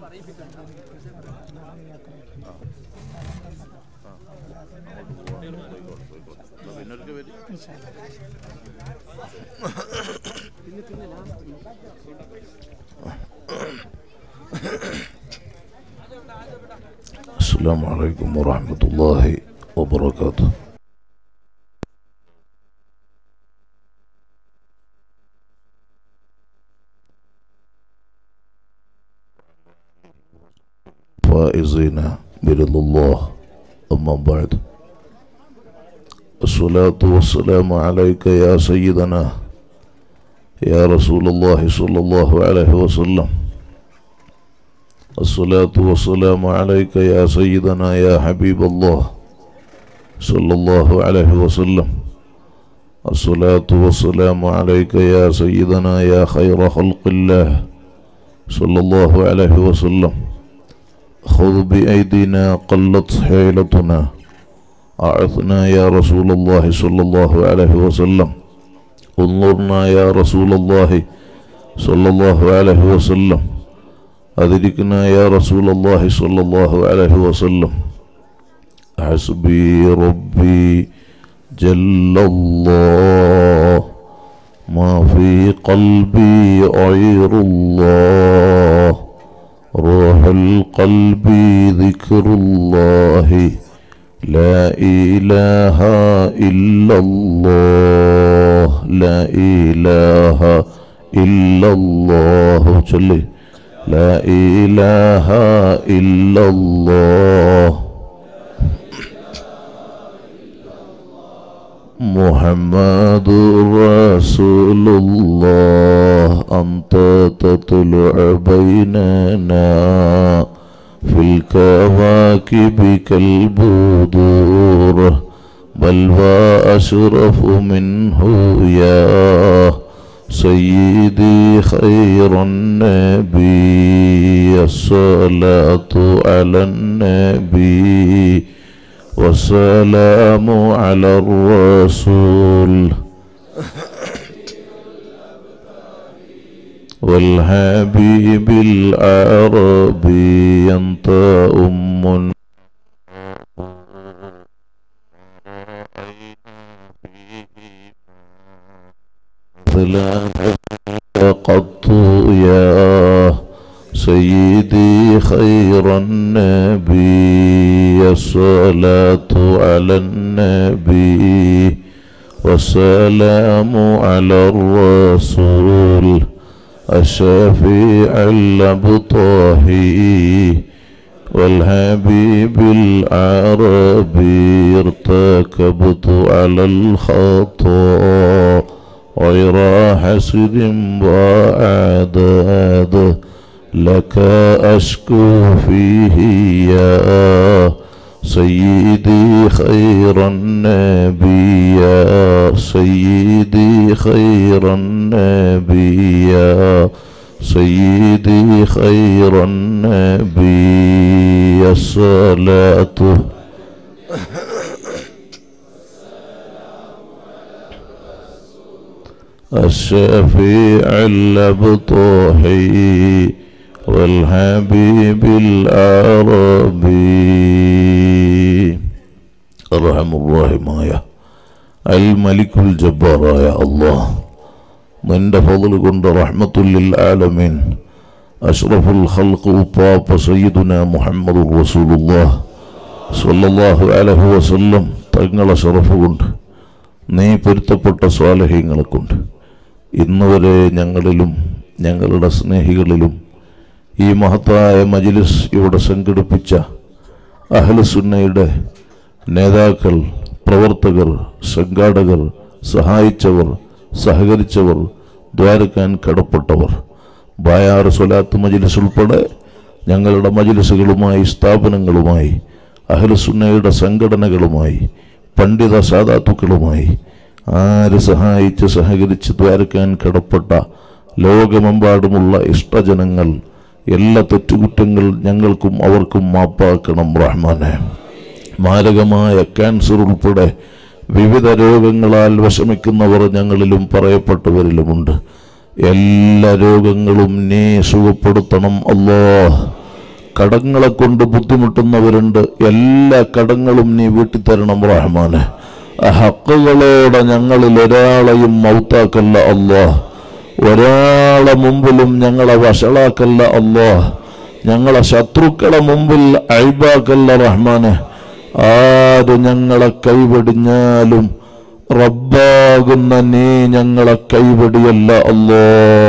പിന്നൊരിക്കൽ വരും السلام عليكم ورحمة الله وبركاته فائزين برضا الله أما بعد الصلاة والسلام عليك يا سيدنا يا رسول الله صلى الله عليه وسلم الصلاة والسلام عليك يا سيدنا يا حبيب الله صلى الله عليه وسلم الصلاة والسلام عليك يا سيدنا يا خير خلق الله صلى الله عليه وسلم خذ بأيدينا قلت حيلتنا أعثنا يا رسول الله صلى الله عليه وسلم انظرنا يا رسول الله صلى الله عليه وسلم أدركنا يا رسول الله صلى الله عليه وسلم حسبي ربي جل الله ما في قلبي غير الله روح القلب ذكر الله لا إله إلا الله لا إله إلا الله جل لا إله إلا الله محمد رسول الله أنت تطلع بيننا في الكواكب كالبدور بل وأشرف منه يا سيدي خير النبي الصلاة على النبي والسلام على الرسول والحبيب العربي أنت أم قط يا سيدي خير النبي الصلاة على النبي والسلام على الرسول الشفيع الأبطاهي والحبيب العربي ارتكبت على الخطأ غير حسد وعداد لك أشكو فيه يا سيدي خير النبي يا سيدي خير النبي يا سيدي خير النبي الصلاة الشفيع الأبطحي والحبيب العربي الرحم الراحماയ അൽ മലിക്കുൽ ജബ്ബാറായ അള്ളാഹ് നിന്റെ ഫضل കൊണ്ട് റഹ്മത്തുല്ലിൽ ആലമീൻ അഷ്റഫുൽ ഖൽഖ് ഉപ്പാപ്പ സയ്യിദുന മുഹമ്മദുർ റസൂലുള്ളാഹ് സ്വല്ലല്ലാഹു അലൈഹി വസല്ലം തങ്ങളെ ഷറഫ് കൊണ്ട് നീ പൊരുത്തപ്പെട്ട സ്വാലഹ്യങ്ങളെ കൊണ്ട് ഇന്ന് വരെ ഞങ്ങളിലും ഞങ്ങളുടെ സ്നേഹികളിലും ഈ മഹത്തായ മജിലിസ് ഇവിടെ സംഘടിപ്പിച്ച അഹ്ലുസുന്നയുടെ നേതാക്കൾ പ്രവർത്തകർ സംഘാടകർ സഹായിച്ചവർ സഹകരിച്ചവർ ദ്വാരക്കാൻ കടപ്പെട്ടവർ ബായാർ സ്വലാത്ത് മജിലിസ് ഉൾപ്പെടെ ഞങ്ങളുടെ മജിലിസുകളുമായി സ്ഥാപനങ്ങളുമായി അഹ്ലുസുന്നയുടെ സംഘടനകളുമായി പണ്ഡിത സാധാത്തുക്കളുമായി ആര് സഹായിച്ച് സഹകരിച്ച് ദ്വാരക്കാൻ കടപ്പെട്ട ലോകമെമ്പാടുമുള്ള ഇഷ്ടജനങ്ങൾ എല്ലാ തെറ്റുകുറ്റങ്ങൾ ഞങ്ങൾക്കും അവർക്കും മാപ്പാക്കണം റഹ്മാനെ മാരകമായ ക്യാൻസർ ഉൾപ്പെടെ വിവിധ രോഗങ്ങളാൽ വിഷമിക്കുന്നവർ ഞങ്ങളിലും പറയപ്പെട്ടവരിലുമുണ്ട് എല്ലാ രോഗങ്ങളും നീ സുഖപ്പെടുത്തണം അല്ലോ കടങ്ങളെ കൊണ്ട് ബുദ്ധിമുട്ടുന്നവരുണ്ട് എല്ലാ കടങ്ങളും നീ വീട്ടിത്തരണം റഹ്മാനെ ആ ഹക്കുകളോടെ ഞങ്ങളിൽ ഒരാളെയും മൗത്താക്കല്ല അല്ലാ ഒരാളെ മുമ്പിലും ഞങ്ങളെ വഷളാക്കല്ല അല്ലാ ഞങ്ങളെ ശത്രുക്കളെ മുമ്പിൽ അഴിബാക്കല്ല റഹ്മാനെ ആര് ഞങ്ങളെ കൈവെടിഞ്ഞാലും റബ്ബാകുന്ന നീ ഞങ്ങളെ കൈവെടിയല്ല അല്ലോ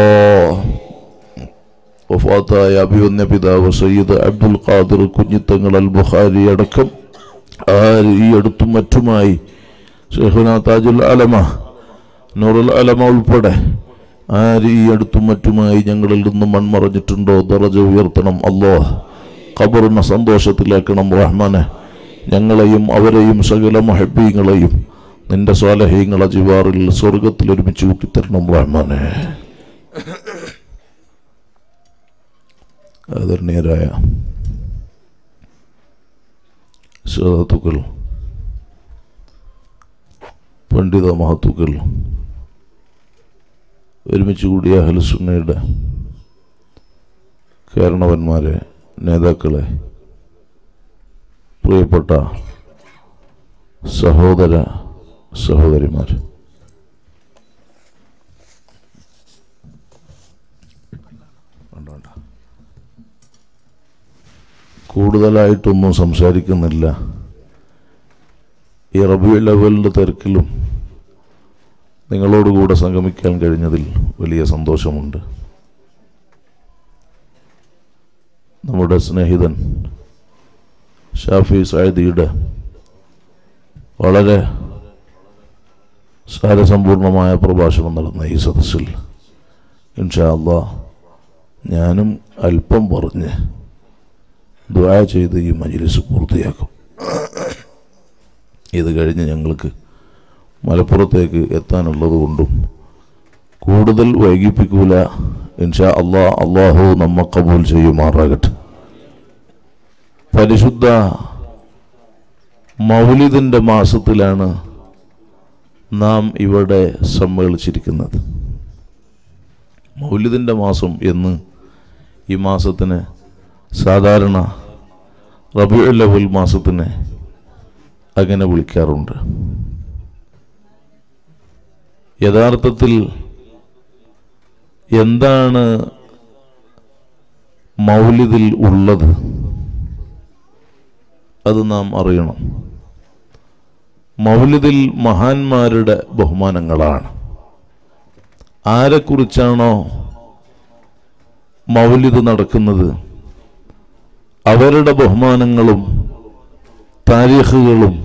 വഫാത്തായ അഭിവന്യ പിതാവ് സയ്യിദ് അബ്ദുൽ ഖാദിർ കുഞ്ഞിത്തങ്ങൾ അൽ ബുഖാരി അടക്കം ആര് ഈ അടുത്തും മറ്റുമായി ഷെഹുന താജുൽ അലമ നൂറുൽ അലമ ഉൾപ്പെടെ ആര് ഈ അടുത്തും മറ്റുമായി ഞങ്ങളിൽ നിന്നും മൺമറഞ്ഞിട്ടുണ്ടോ ദറജ ഉയർത്തണം അല്ലോ ഖബറിനെ സന്തോഷത്തിലാക്കണം റഹ്മാനെ ഞങ്ങളെയും അവരെയും സകല മഹബീങ്ങളെയും നിന്റെ സ്വാലഹീങ്ങളെ ജിവാറിൽ സ്വർഗത്തിൽ ഒരുമിച്ച് കൂട്ടിത്തരണം റഹ്മാനെ ആദരണീയരായ സഹത്തുക്കൾ പണ്ഡിത മഹത്തുക്കൾ ഒരുമിച്ച് കൂടിയ ഹലസുന്നയുടെ കാരണവന്മാരെ നേതാക്കളെ പ്രിയപ്പെട്ട സഹോദര സഹോദരിമാർ കൂടുതലായിട്ടൊന്നും സംസാരിക്കുന്നില്ല ഈ റബി ലെവലിൻ്റെ തിരക്കിലും നിങ്ങളോടുകൂടെ സംഗമിക്കാൻ കഴിഞ്ഞതിൽ വലിയ സന്തോഷമുണ്ട് നമ്മുടെ സ്നേഹിതൻ ഷാഫി സായദിയുടെ വളരെ സാരസമ്പൂർണമായ പ്രഭാഷണം നടന്ന ഈ സദസ്സിൽ ഇൻഷാ അള്ളാ ഞാനും അല്പം പറഞ്ഞ് ദ്വാ ചെയ്ത് ഈ മജിലിസ് പൂർത്തിയാക്കും ഇത് കഴിഞ്ഞ് ഞങ്ങൾക്ക് മലപ്പുറത്തേക്ക് എത്താനുള്ളത് കൊണ്ടും കൂടുതൽ വൈകിപ്പിക്കൂല ഇൻഷാ അള്ളാ അള്ളാഹു നമ്മ കബൂൽ ചെയ്യുമാറാകട്ടെ പരിശുദ്ധ മൗലിദിൻ്റെ മാസത്തിലാണ് നാം ഇവിടെ സമ്മേളിച്ചിരിക്കുന്നത് മൗലിദിൻ്റെ മാസം എന്ന് ഈ മാസത്തിന് സാധാരണ റബിയുൽ അവൽ മാസത്തിന് അങ്ങനെ വിളിക്കാറുണ്ട് യഥാർത്ഥത്തിൽ എന്താണ് മൗലിദിൽ ഉള്ളത് അത് നാം അറിയണം മൗലിദിൽ മഹാന്മാരുടെ ബഹുമാനങ്ങളാണ് ആരെക്കുറിച്ചാണോ മൗലിദ് നടക്കുന്നത് അവരുടെ ബഹുമാനങ്ങളും താരീഖുകളും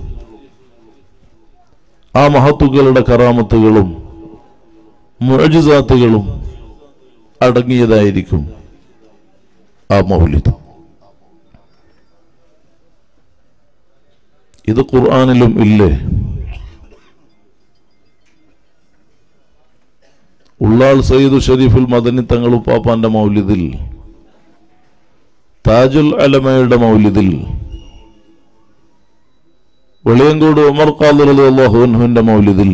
ആ മഹത്തുക്കളുടെ കറാമത്തുകളും മുഴജിസാത്തുകളും അടങ്ങിയതായിരിക്കും ആ മൗലിദ് ഇത് ഖുർആാനിലും ഇല്ലേ ഉള്ളാൾ സയ്യിദ് ഷരീഫുൽ മദനി തങ്ങൾ ഉപ്പാപ്പാന്റെ മൗലിദിൽ താജുൽ അലമയുടെ മൗലിദിൽ വെളിയങ്കോട് ഉമർ ഖാദർ അലി അള്ളാഹുവിന്റെ മൗലിദിൽ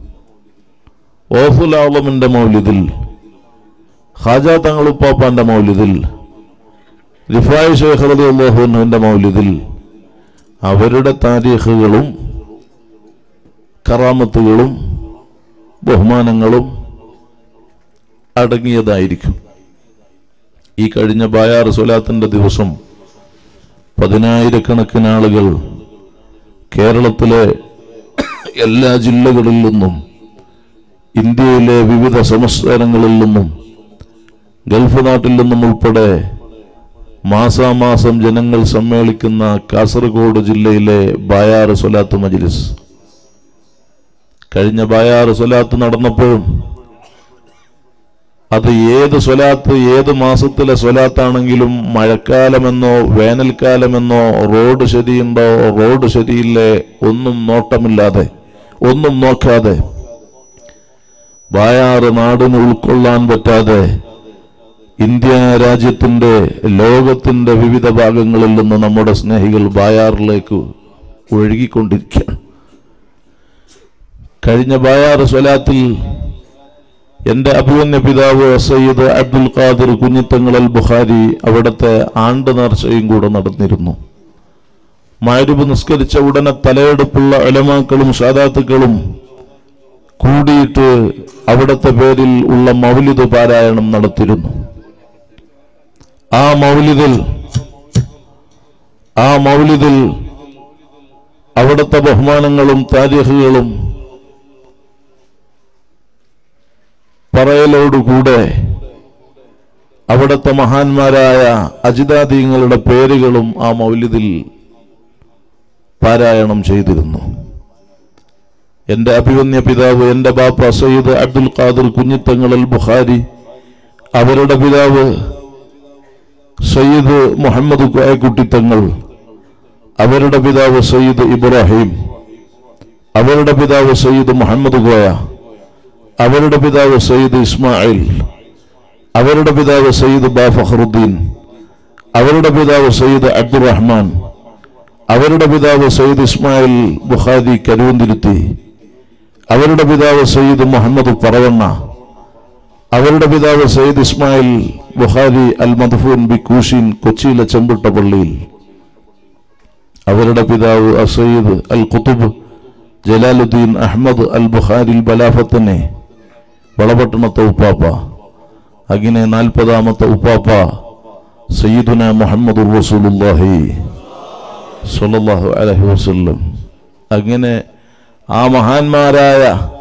ഓഫുൽ ആളമിന്റെ മൗലിദിൽ ഖാജ തങ്ങൾ ഉപ്പാപ്പാന്റെ മൗലിദിൽ റിഫായ് ഷേഖ് അലി അള്ളാഹുവിന്റെ മൗലിദിൽ അവരുടെ താരീഖുകളും കറാമത്തുകളും ബഹുമാനങ്ങളും അടങ്ങിയതായിരിക്കും ഈ കഴിഞ്ഞ ബായാർ സ്വലാത്തിന്റെ ദിവസം പതിനായിരക്കണക്കിന് ആളുകൾ കേരളത്തിലെ എല്ലാ ജില്ലകളിൽ നിന്നും ഇന്ത്യയിലെ വിവിധ സംസ്ഥാനങ്ങളിൽ നിന്നും ഗൾഫ് നാട്ടിൽ നിന്നും ഉൾപ്പെടെ മാസാമാസം ജനങ്ങൾ സമ്മേളിക്കുന്ന കാസർഗോഡ് ജില്ലയിലെ ബായാർ സ്വലാത്ത് മജ്ലിസ് കഴിഞ്ഞ ബായാർ സ്വലാത്ത് നടന്നപ്പോഴും അത് ഏത് സ്വലാത്ത് ഏത് മാസത്തിലെ സ്വലാത്താണെങ്കിലും മഴക്കാലമെന്നോ വേനൽക്കാലമെന്നോ റോഡ് ശരിയുണ്ടോ റോഡ് ശരിയില്ലേ ഒന്നും നോട്ടമില്ലാതെ ഒന്നും നോക്കാതെ ബായാറ് നാടിന് ഉൾക്കൊള്ളാൻ പറ്റാതെ ഇന്ത്യ രാജ്യത്തിന്റെ ലോകത്തിന്റെ വിവിധ ഭാഗങ്ങളിൽ നിന്ന് നമ്മുടെ സ്നേഹികൾ ബായാറിലേക്ക് ഒഴുകിക്കൊണ്ടിരിക്കുകയാണ് കഴിഞ്ഞ ബായാറ് സ്വലാത്തിൽ എൻ്റെ അഭിമന്യ പിതാവ് സയ്യിദ് അബ്ദുൽ ഖാദിർ കുഞ്ഞിത്തങ്ങൾ അൽ ബുഖാരി അവിടുത്തെ ആണ്ട് നേർച്ചയും കൂടെ നടന്നിരുന്നു മാരുബ് നിസ്കരിച്ച ഉടനെ തലയെടുപ്പുള്ള അലമാക്കളും സാദാത്തുക്കളും കൂടിയിട്ട് അവിടുത്തെ പേരിൽ ഉള്ള മൗലിദ് പാരായണം നടത്തിയിരുന്നു ആ മൗലിദിൽ ആ മൗലിദിൽ അവിടുത്തെ ബഹുമാനങ്ങളും താരിഖുകളും പറയലോടുകൂടെ അവിടുത്തെ മഹാന്മാരായ അജിതാദീങ്ങളുടെ പേരുകളും ആ മൗലിദിൽ പാരായണം ചെയ്തിരുന്നു എൻ്റെ അഭിവന്യ പിതാവ് എൻ്റെ ബാപ്പ സയ്യിദ് അബ്ദുൽ ഖാദിർ കുഞ്ഞിത്തങ്ങൾ അൽ ബുഖാരി അവരുടെ പിതാവ് സയ്യിദ് മുഹമ്മദ് കോയക്കുട്ടിത്തങ്ങൾ അവരുടെ പിതാവ് സയ്യിദ് ഇബ്രാഹിം അവരുടെ പിതാവ് സയ്യിദ് മുഹമ്മദ് കോയ അവരുടെ പിതാവ് സയ്യിദ് ഇസ്മായിൽ അവരുടെ പിതാവ് സയ്യിദ് ബാ ഫഖറുദ്ദീൻ അവരുടെ പിതാവ് സയ്യിദ് അബ്ദുറഹ്മാൻ അവരുടെ പിതാവ് സയ്യിദ് ഇസ്മായിൽ ബുഖാരി കരുവന്തിരുത്തി അവരുടെ പിതാവ് സയ്യിദ് മുഹമ്മദ് പറവണ്ണ അവരുടെ പിതാവ് സയ്യിദ് ഇസ്മായിൽ ബുഖാരി അൽ മദ്ഫൂൻ ബി കൂഷീൻ കൊച്ചിയിലെ ചെമ്പിട്ട പള്ളിയിൽ അവരുടെ പിതാവ് അസയ്യിദ് അൽ ഖുതുബ് ജലാലുദ്ദീൻ അഹമ്മദ് അൽ ബുഖാരി ബലാഫത്തിനെ വളപട്ടണത്തെ ഉപ്പാപ്പ അങ്ങനെ നാൽപ്പതാമത്തെ ഉപ്പാപ്പ സയ്യിദുന മുഹമ്മദ് റസൂലുള്ളാഹി സല്ലല്ലാഹു അലൈഹി വസല്ലം അങ്ങനെ ആ മഹാന്മാരായ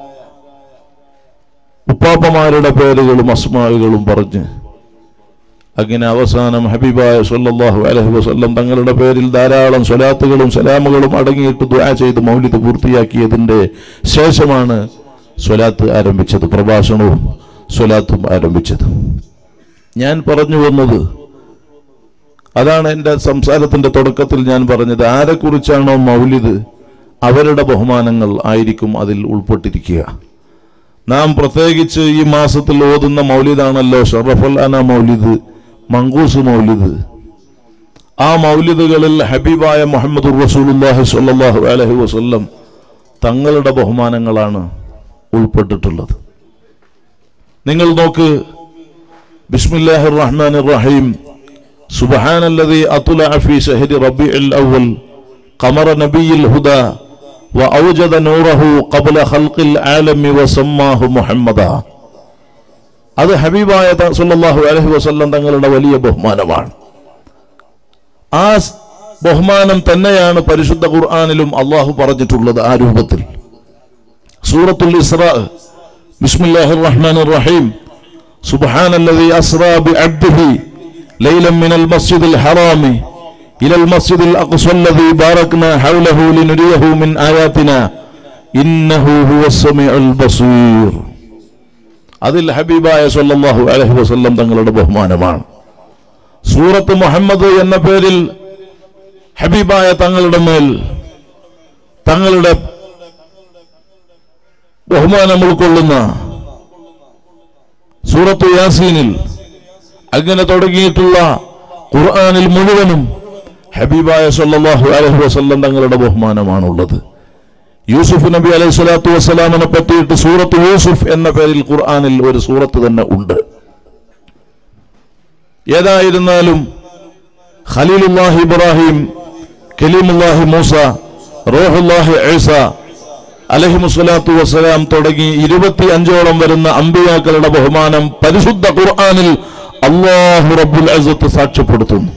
ഉപ്പാപ്പമാരുടെ പേരുകളും അസ്മാവുകളും പറഞ്ഞ് അങ്ങനെ അവസാനം ഹബീബായ സല്ലല്ലാഹു അലൈഹി വസല്ലം തങ്ങളുടെ പേരിൽ ധാരാളം സ്വലാത്തുകളും സലാമുകളും അടങ്ങിയിട്ട് ദുആ ചെയ്ത് മൗലിദ് പൂർത്തിയാക്കിയതിൻ്റെ ശേഷമാണ് സ്വലാത്ത് ആരംഭിച്ചത് പ്രഭാഷണവും സ്വലാത്തും ആരംഭിച്ചത് ഞാൻ പറഞ്ഞു വന്നത് അതാണ് എൻ്റെ സംസാരത്തിന്റെ തുടക്കത്തിൽ ഞാൻ പറഞ്ഞത് ആരെക്കുറിച്ചാണോ മൗലിദ് അവരുടെ ബഹുമാനങ്ങൾ ആയിരിക്കും അതിൽ ഉൾപ്പെട്ടിരിക്കുക നാം പ്രത്യേകിച്ച് ഈ മാസത്തിൽ ഓതുന്ന മൗലിദാണല്ലോ ഷറഫൽ അന മൗലിദ് മങ്കൂസ് മൗലിദ് ആ മൗലിദുകളിൽ ഹബീബായ മുഹമ്മദ് റസൂലുല്ലാഹി സ്വല്ലല്ലാഹു അലൈഹി വസല്ലം തങ്ങളുടെ ബഹുമാനങ്ങളാണ് ഉൾപ്പെട്ടിട്ടുള്ളത് നിങ്ങൾ നോക്ക് ബിസ്മില്ലാഹിർ റഹ്മാനിർ റഹീം سبحان الذي أطلع في شهر ربيع الأول قمر نبي الهدى وأوجد نوره قبل خلق العالم وسماه محمدا അത് ഹബീബായ ത- സല്ലല്ലാഹു അലൈഹി വസല്ലം തങ്ങളുടെ വലിയ ബഹുമാനമാണ് ആ സ് ബഹുമാനം തന്നെയാണ് പരിശുദ്ധ ഖുർആനിലും അള്ളാഹു പറഞ്ഞിട്ടുള്ളത് ആ രൂപത്തിൽ സൂറത്തുൽ ഇസ്രാ ബിസ്മില്ലാഹിർ റഹ്മാനിർ റഹീം സുബ്ഹാനല്ലദീ അസ്റാ ബിഅബ്ദിഹി ليلا من المسجد الحرام إلى المسجد الأقصى الذي باركنا حوله لنريه من آياتنا إنه هو السميع البصير അതിൽ ഹബീബായ സല്ലല്ലാഹു അലൈഹി വസല്ലം തങ്ങളുടെ ബഹുമാനമാണ് സൂറത്ത് മുഹമ്മദ് എന്ന പേരിൽ ഹബീബായ തങ്ങളുടെ മേൽ തങ്ങളുടെ ബഹുമാനം ഉൾക്കൊള്ളുന്ന സൂറത്ത് യാസീനിൽ അങ്ങനെ തുടങ്ങിയിട്ടുള്ള ഖുർആനിൽ മുഴുവനും ഹബീബായ സല്ലല്ലാഹു അലൈഹി വസല്ലം തങ്ങളുടെ ബഹുമാനമാണുള്ളത് യൂസുഫ് നബി അലൈഹി സ്വലാത്തു വസ്സലാമിനെ പറ്റിയിട്ട് സൂറത്ത് യൂസുഫ് എന്ന പേരിൽ ഖുർആനിൽ ഒരു സൂറത്ത് തന്നെ ഉണ്ട് ഏതായിരുന്നാലും ഖലീലുല്ലാഹി ഇബ്രാഹിം കലീമുല്ലാഹി മൂസ റോഹുല്ലാഹി ഈസ അലഹി മുസ്വലാത്തു വസ്സലാം തുടങ്ങി ഇരുപത്തി അഞ്ചോളം വരുന്ന അമ്പിയാക്കളുടെ ബഹുമാനം പരിശുദ്ധ ഖുർആനിൽ അള്ളാഹു റബ്ബുൽ അസത്ത് സാക്ഷ്യപ്പെടുത്തുന്നു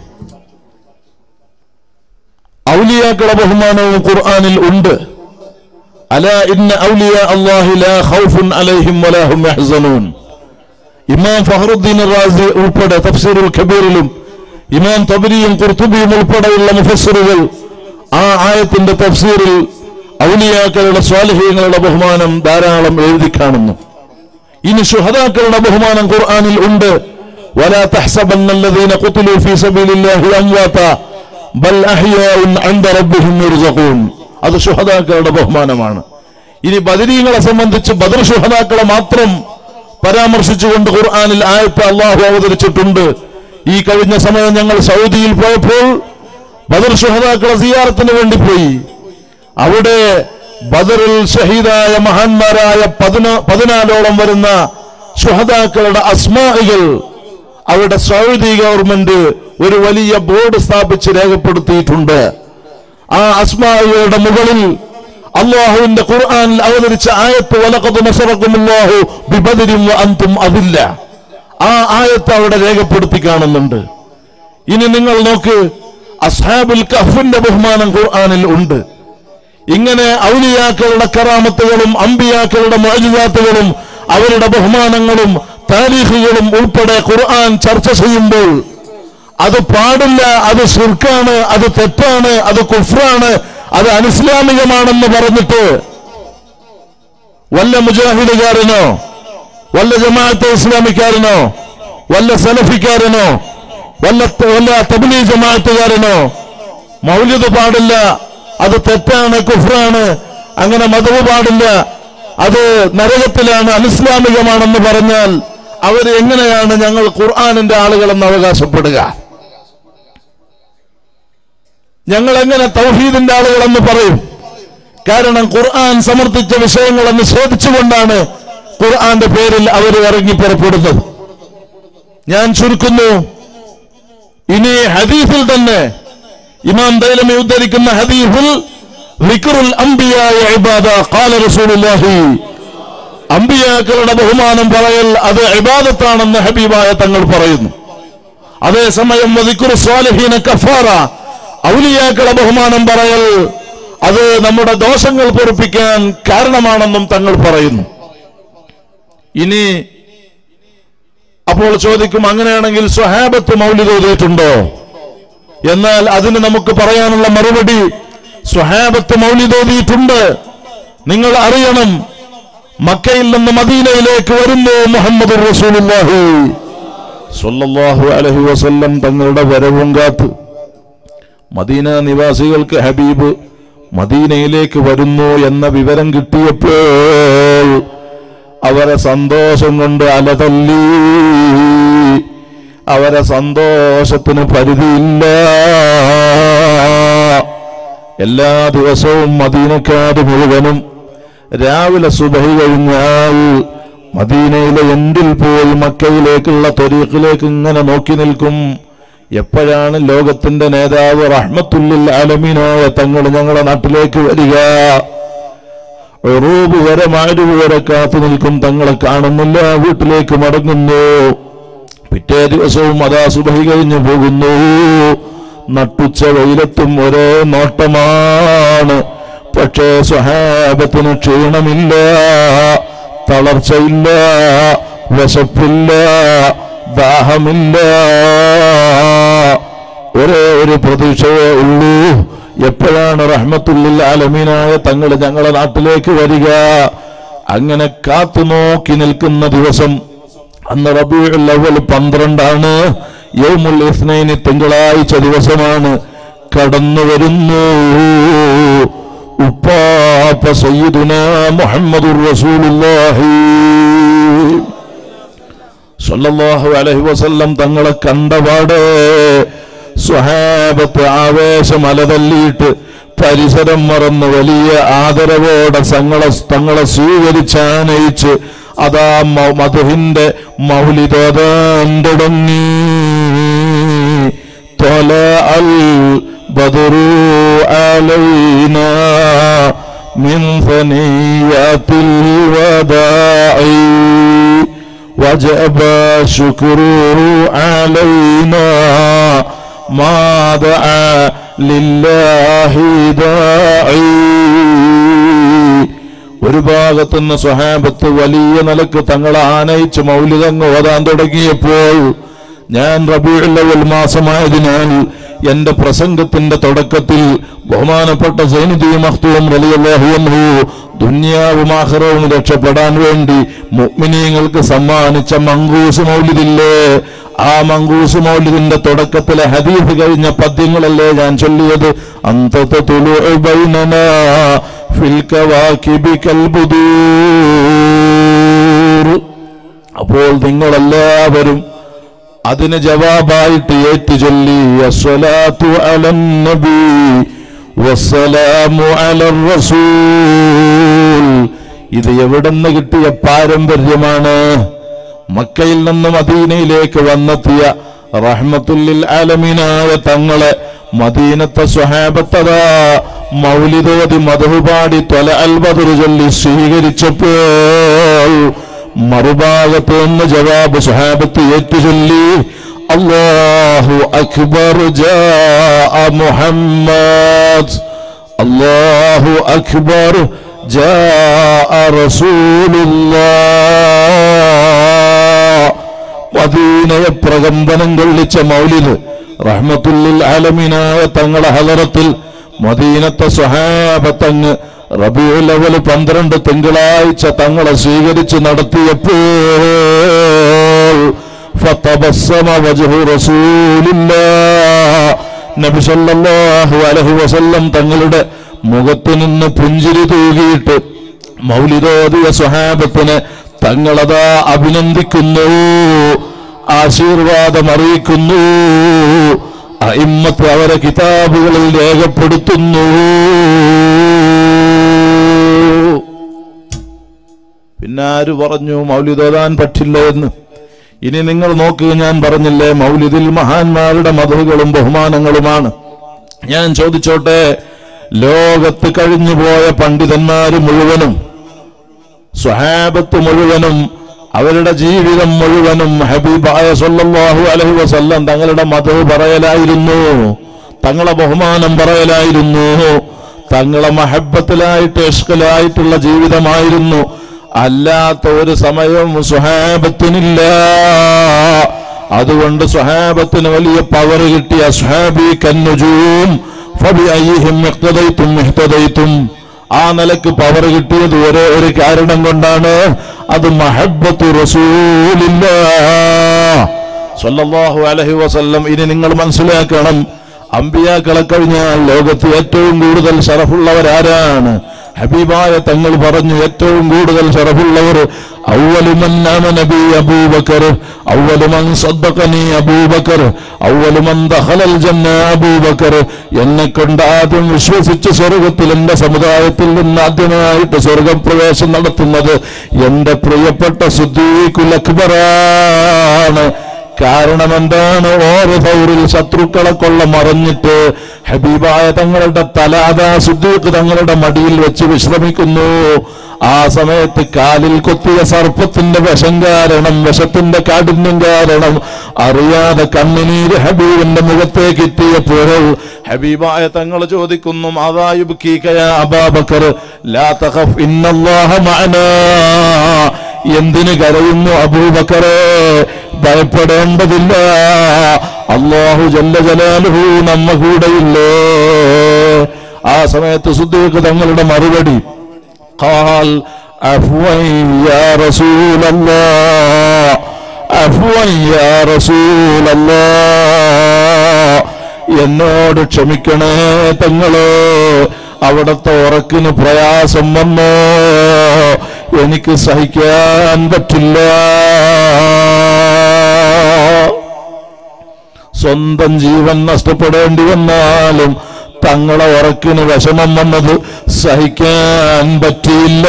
ഔലിയാക്കളുടെ ബഹുമാനവും ഖുർആനിൽ ഉണ്ട് അല ഇന്ന ഔലിയ അല്ലാഹി ലാ ഖൗഫുൻ അലൈഹിം വലാ ഹും യഹ്സനൂൻ ഇമാം ഫഹറുദ്ദീൻ റാസി ഉൾപ്പെടെ തഫ്സീറുൽ കബീറിലും ഇമാം തബരിയും ഖുർത്തുബിയും ഉൾപ്പെടെയുള്ള മുഫസ്സിറുകൾ ആ ആയത്തിന്റെ തഫ്സീറിൽ ഔലിയാക്കളുടെ സ്വാലിഹീങ്ങളുടെ ബഹുമാനം ധാരാളം എഴുതി കാണുന്നു ഇനി ശുഹദാക്കളുടെ ബഹുമാനം ഖുർആനിൽ ഉണ്ട് ولا تحسبن الذين قتلوا في سبيل الله امواتا بل احياء عند ربهم يرزقون അത് ശുഹദാക്കളുടെ ബഹുമാനമാണ് ഇനി ബദരീങ്ങളെ സംബന്ധിച്ച് ബദർ ശുഹദാക്കളെ മാത്രം പരാമർശിച്ചുകൊണ്ട് ഖുർആനിൽ ആയത്ത് അള്ളാഹു അവതരിച്ചിട്ടുണ്ട് ഈ കഴിഞ്ഞ സമയം ഞങ്ങൾ സൗദിയിൽ പോയപ്പോൾ ബദർ ശുഹദാക്കളെ സിയാറത്തിന് വേണ്ടി പോയി അവിടെ ബദറിൽ ഷഹീദായ മഹാന്മാരായ പതിനാ പതിനാലോളം വരുന്ന ശുഹദാക്കളുടെ അസ്മാകൾ അവിടെ സൗദി ഗവൺമെന്റ് ഒരു വലിയ ബോർഡ് സ്ഥാപിച്ച് രേഖപ്പെടുത്തിയിട്ടുണ്ട് ആ അസ്മാകളുടെ മുകളിൽ അള്ളാഹുവിന്റെ ഖുർആനിൽ അവതരിച്ച ആയത്ത് വലഖദ് നസറക്കുമുല്ലാഹു ബിബദരിൻ വഅൻതും അതില്ല ആ ആയത്ത് അവിടെ രേഖപ്പെടുത്തി കാണുന്നുണ്ട് ഇനി നിങ്ങൾ നോക്ക് അസ്ഹാബുൽ കഹ്ഫിന്റെ ബഹുമാനം ഖുർആനിൽ ഉണ്ട് ഇങ്ങനെ ഔലിയാക്കളുടെ കറാമത്തുകളും അമ്പിയാക്കളുടെ മോചിതാത്തുകളും അവരുടെ ബഹുമാനങ്ങളും താരീഖുകളും ഉൾപ്പെടെ ഖുർആൻ ചർച്ച ചെയ്യുമ്പോൾ അത് പാടില്ല അത് ശിർക്കാണ് അത് തെറ്റാണ് അത് കുഫ്രാണ് അത് അനിസ്ലാമികമാണെന്ന് പറഞ്ഞിട്ട് വല്ല മുജാഹിദുകാരനോ വല്ല ജമാഅത്തെ ഇസ്ലാമിക്കാരനോ വല്ല സലഫിക്കാരനോ വല്ല വല്ല തബ്ലീ ജമാഅത്തുകാരനോ മൗലിദ് പാടില്ല അത് തെറ്റാണ് കുഫ്രാണ് അങ്ങനെ മതവ് പാടില്ല അത് നരകത്തിലാണ് അനിസ്ലാമികമാണെന്ന് പറഞ്ഞാൽ അവർ എങ്ങനെയാണ് ഞങ്ങൾ ഖുർആാനിന്റെ ആളുകളെന്ന് അവകാശപ്പെടുക ഞങ്ങൾ എങ്ങനെ തൗഹീദിന്റെ ആളുകളെന്ന് പറയും കാരണം ഖുർആൻ സമർത്ഥിച്ച വിഷയങ്ങളെ നിഷേധിച്ചുകൊണ്ടാണ് ഖുർആന്റെ പേരിൽ അവർ ഇറങ്ങി പുറപ്പെടുന്നത് ഞാൻ ചുരുക്കുന്നു ഇനി ഹദീഫിൽ തന്നെ ഇമാം ദൈലമി ഉദ്ധരിക്കുന്ന ഹദീഫിൽ വിക്റുൽ അംബിയായ ഇബാദ ഖാല റസൂലുള്ളാഹി അമ്പിയാക്കളുടെ ബഹുമാനം പറയൽ അത് ഇബാദത്താണെന്ന് ഹബീബായ തങ്ങൾ പറയുന്നു അതേസമയം വദിക്കുർ സ്വാലിഹീന കഫാറ ഔലിയാക്കളെ ബഹുമാനം പറയൽ അത് നമ്മുടെ ദോഷങ്ങൾ പൊറുപ്പിക്കാൻ കാരണമാണെന്നും തങ്ങൾ പറയുന്നു ഇനി അപ്പോൾ ചോദിക്കും അങ്ങനെയാണെങ്കിൽ സ്വഹാബത്ത് മൗലിദ് ഓതിയിട്ടുണ്ടോ എന്നാൽ അതിന് നമുക്ക് പറയാനുള്ള മറുപടി സ്വഹാബത്ത് മൗലിദ് ഓതിയിട്ടുണ്ട് നിങ്ങൾ അറിയണം മക്കയിൽ നിന്ന് മദീനയിലേക്ക് വരുന്നു മുഹമ്മദ് റസൂലുള്ളാഹി സ്വല്ലല്ലാഹു അലൈഹി വസല്ലം തങ്ങളുടെ വരവും കാത്ത് മദീന നിവാസികൾക്ക് ഹബീബ് മദീനയിലേക്ക് വരുന്നു എന്ന വിവരം കിട്ടിയപ്പോൾ അവരെ സന്തോഷം കൊണ്ട് അലതല്ലി അവരെ സന്തോഷത്തിന് പരിധിയില്ല എല്ലാ ദിവസവും മദീനക്കാട് മുഴുവനും രാവിലെ സുബഹി കഴിഞ്ഞാൽ മദീനയിലെ എൻഡിൽ പോയി മക്കയിലേക്കുള്ള തൊരീഖിലേക്ക് ഇങ്ങനെ നോക്കി നിൽക്കും എപ്പോഴാണ് ലോകത്തിന്റെ നേതാവ് റഹ്മത്തുല്ലിൽ ആലമീനായ തങ്ങൾ ഞങ്ങളുടെ നാട്ടിലേക്ക് വരിക റൂബ് വരെ മാരുവ് വരെ കാത്തു നിൽക്കും തങ്ങളെ കാണുന്നില്ല വീട്ടിലേക്ക് മടങ്ങുന്നു പിറ്റേ ദിവസവും അതാ സുബഹി കഴിഞ്ഞു പോകുന്നു നട്ടുച്ച വെയിലത്തും ഒരേ നോട്ടമാണ് പക്ഷേ സ്വഹാബത്തിന് ക്ഷീണമില്ല തളർച്ചയില്ല വിശപ്പില്ല ദാഹമില്ല ഒരേ ഒരു പ്രതീക്ഷയേ ഉള്ളൂ എപ്പോഴാണ് റഹ്മത്തുള്ളിൽ ആലമീനായ തങ്ങൾ ഞങ്ങളുടെ നാട്ടിലേക്ക് വരിക അങ്ങനെ കാത്തു നോക്കി നിൽക്കുന്ന ദിവസം അന്ന് റബിയുൽ അവൽ പന്ത്രണ്ടാണ് യൗമുൽ ഇസ്നൈനി തിങ്കളാഴ്ച ദിവസമാണ് കടന്നു വരുന്നു ഉപ്പാപ്പ സയ്യിദുന മുഹമ്മദുർ റസൂലുള്ളാഹി സല്ലല്ലാഹു അലൈഹി വസല്ലം തങ്ങളെ കണ്ടപാട് സ്വഹാബത്ത് ആവേശം അലതല്ലിയിട്ട് പരിസരം മറന്ന് വലിയ ആദരവോടെ തങ്ങളെ തങ്ങളെ സ്വീകരിച്ചാനയിച്ച് അതാ മ- മധുഹിന്റെ മൗലിതോദാൻ തുടങ്ങി طلع البدر علينا من ثنيات الوداع وجب شكر علينا ما دعا لله داعي ഒരു ഭാഗത്തുനിന്ന് സ്വഹാബത്ത് വലിയ നിലക്ക് തങ്ങളെ ആനയിച്ച് മൗലികങ്ങ് ഓതാൻ തുടങ്ങിയപ്പോൾ ഞാൻ റബീഉൽ മാസമായതിനാൽ എന്റെ പ്രസംഗത്തിന്റെ തുടക്കത്തിൽ ബഹുമാനപ്പെട്ട സൈനുദ്ദീൻ മഖ്തൂം റളിയല്ലാഹു അൻഹു ദുന്യാവും ആഖിറവും രക്ഷപ്പെടാൻ വേണ്ടി മുഅ്മിനീങ്ങൾക്ക് സമ്മാനിച്ച മങ്കൂസ് മൗലിദില്ലേ ആ മങ്കൂസ് മൗലിദിന്റെ തുടക്കത്തിലെ ഹദീഫ് കഴിഞ്ഞ പദ്യങ്ങളല്ലേ ഞാൻ ചൊല്ലിയത് അന്തത തുലുഉ ബൈനനാ ഫിൽ കവാകിബി കൽബുദൂർ അപ്പോൾ നിങ്ങളെല്ലാവരും അതിന് ജവാബായിട്ട് ഏറ്റു ചൊല്ലി അസ്സലാത്തു അലൻ നബി വസ്സലാമു അലർ റസൂൽ ഇത് എവിടുന്ന് കിട്ടിയ പാരമ്പര്യമാണ് മക്കയിൽ നിന്ന് മദീനയിലേക്ക് വന്നെത്തിയ റഹ്മത്തുല്ലിൽ ആലമീനായ തങ്ങളെ മദീനത്തെ സ്വഹാബത്തതാ മൗലിതോതി മധുപാടി തൊല അൽബദുർ ചൊല്ലി സ്വീകരിച്ചപ്പോൾ മറുഭാഗത്ത് നിന്ന് ജവാബ് സ്വഹാബത്ത് ഏറ്റുചൊല്ലി അല്ലാഹു അക്ബർ ജാഅ മുഹമ്മദ് അല്ലാഹു അക്ബർ ജാഅ റസൂലുള്ളാഹ് മദീനയെ പ്രകമ്പനം കൊള്ളിച്ച മൗലിദ് റഹ്മത്തുല്ലിൽ ആലമീനായ തങ്ങളെ ഹലറത്തിൽ മദീനത്തെ സ്വഹാബത്തങ്ങ് റബിയുൽ അവൽ പന്ത്രണ്ട് തിങ്കളാഴ്ച തങ്ങളെ സ്വീകരിച്ച് നടത്തിയപ്പോൾ ഫതബസ്സമ വജ്ഹു റസൂലില്ലാഹ് നബി സല്ലല്ലാഹു അലൈഹി വസല്ലം തങ്ങളുടെ മുഖത്തു നിന്ന് പുഞ്ചിരി തൂകിയിട്ട് മൗലിദോദിയ സ്വഹാബത്തിനെ തങ്ങളതാ അഭിനന്ദിക്കുന്നു ആശീർവാദം അറിയിക്കുന്നു അയിമ്മത്ത് അവരെ കിതാബുകളിൽ രേഖപ്പെടുത്തുന്നു പിന്നെ ആര് പറഞ്ഞു മൗലിദോദാൻ പറ്റില്ല എന്ന് ഇനി നിങ്ങൾ നോക്കുക ഞാൻ പറഞ്ഞില്ലേ മൗലിദിൽ മഹാന്മാരുടെ മധുകളും ബഹുമാനങ്ങളുമാണ് ഞാൻ ചോദിച്ചോട്ടെ ലോകത്ത് കഴിഞ്ഞുപോയ പണ്ഡിതന്മാര് മുഴുവനും സ്വഹാബത്ത് മുഴുവനും അവരുടെ ജീവിതം മുഴുവനും ഹബീബായ സല്ലല്ലാഹു അലൈഹി വസല്ലം തങ്ങളുടെ മത പറയലായിരുന്നു തങ്ങളെ ബഹുമാനം പറയലായിരുന്നു തങ്ങളെ മഹബത്തിലായിട്ട് ഇഷ്കലായിട്ടുള്ള ജീവിതമായിരുന്നു അല്ലാത്ത ഒരു സമയവും സുഹാബത്തിനില്ല അതുകൊണ്ട് സുഹാബത്തിന് വലിയ പവർ കിട്ടിയ സുഹാബി കന്നുജൂം ഫബി അയ്യിഹിം ഇഖ്തദൈതും ഇഹ്തദൈതും ആ നിലക്ക് പവർ കിട്ടിയത് ഒരേ ഒരു കാരണം കൊണ്ടാണ് അത് മഹബത്ത് റസൂലില്ല സല്ലല്ലാഹു അലൈഹി വസല്ലം ഇനി നിങ്ങൾ മനസ്സിലാക്കണം അമ്പിയാക്കളെ കഴിഞ്ഞാൽ ലോകത്ത് ഏറ്റവും കൂടുതൽ ഷറഫുള്ളവരാരാണ് ഹബീബായ തങ്ങൾ പറഞ്ഞു ഏറ്റവും കൂടുതൽ ഷറഫുള്ളവർ ഔവലുമൻ നബി അബൂബക്കർ ഔവലുമൻ സദ്ദഖനി അബൂബക്കർ ഔവലുമൻ ദഖലൽ ജന്ന അബൂബക്കർ എന്നെ കൊണ്ട് ആദ്യം വിശ്വസിച്ച് സ്വർഗത്തിൽ എന്റെ സമുദായത്തിൽ നിന്ന് ആദ്യമായിട്ട് സ്വർഗപ്രവേശം നടത്തുന്നത് എന്റെ പ്രിയപ്പെട്ട സുദ്ദീഖുൽ അക്ബറാണ് കാരണം എന്താണ് ഓരോ പൗരിൽ ശത്രുക്കളെ കൊള്ള മറഞ്ഞിട്ട് ഹബീബായ തങ്ങളുടെ തലാദാ സുദ്ദീഖ് തങ്ങളുടെ മടിയിൽ വെച്ച് വിശ്രമിക്കുന്നു ആ സമയത്ത് കാലിൽ കൊത്തിയ സർപ്പത്തിന്റെ വിഷം കാരണം വിഷത്തിന്റെ കാഠിന്യം കാരണം അറിയാതെ കണ്ണുനീര് ഹബീബിന്റെ മുഖത്തേക്ക് എത്തിയപ്പോൾ ഹബീബായ തങ്ങൾ ചോദിക്കുന്നു മാതായുബ് അബാബക്കർ ലാ തഖഫ് ഇന്നല്ലാഹ മഅനാ എന്തിന് കരയുന്നു അബൂബക്കറെ ഭയപ്പെടേണ്ടതില്ല അള്ളാഹു ജല്ല ജലാലുഹു നമ്മ കൂടെയില്ലേ ആ സമയത്ത് സുദ്ദീഖ് തങ്ങളുടെ മറുപടി قال عفوا يا رسول الله عفوا يا رسول الله എന്നോട് ക്ഷമിക്കണേ തങ്ങള് അവിടത്തെ ഉറക്കിന് പ്രയാസം വന്നോ എനിക്ക് സഹിക്കാൻ പറ്റില്ല സ്വന്തം ജീവൻ നഷ്ടപ്പെടേണ്ടി വന്നാലും തങ്ങളെ ഉറക്കിന് വിഷമം വന്നത് സഹിക്കാൻ പറ്റിയില്ല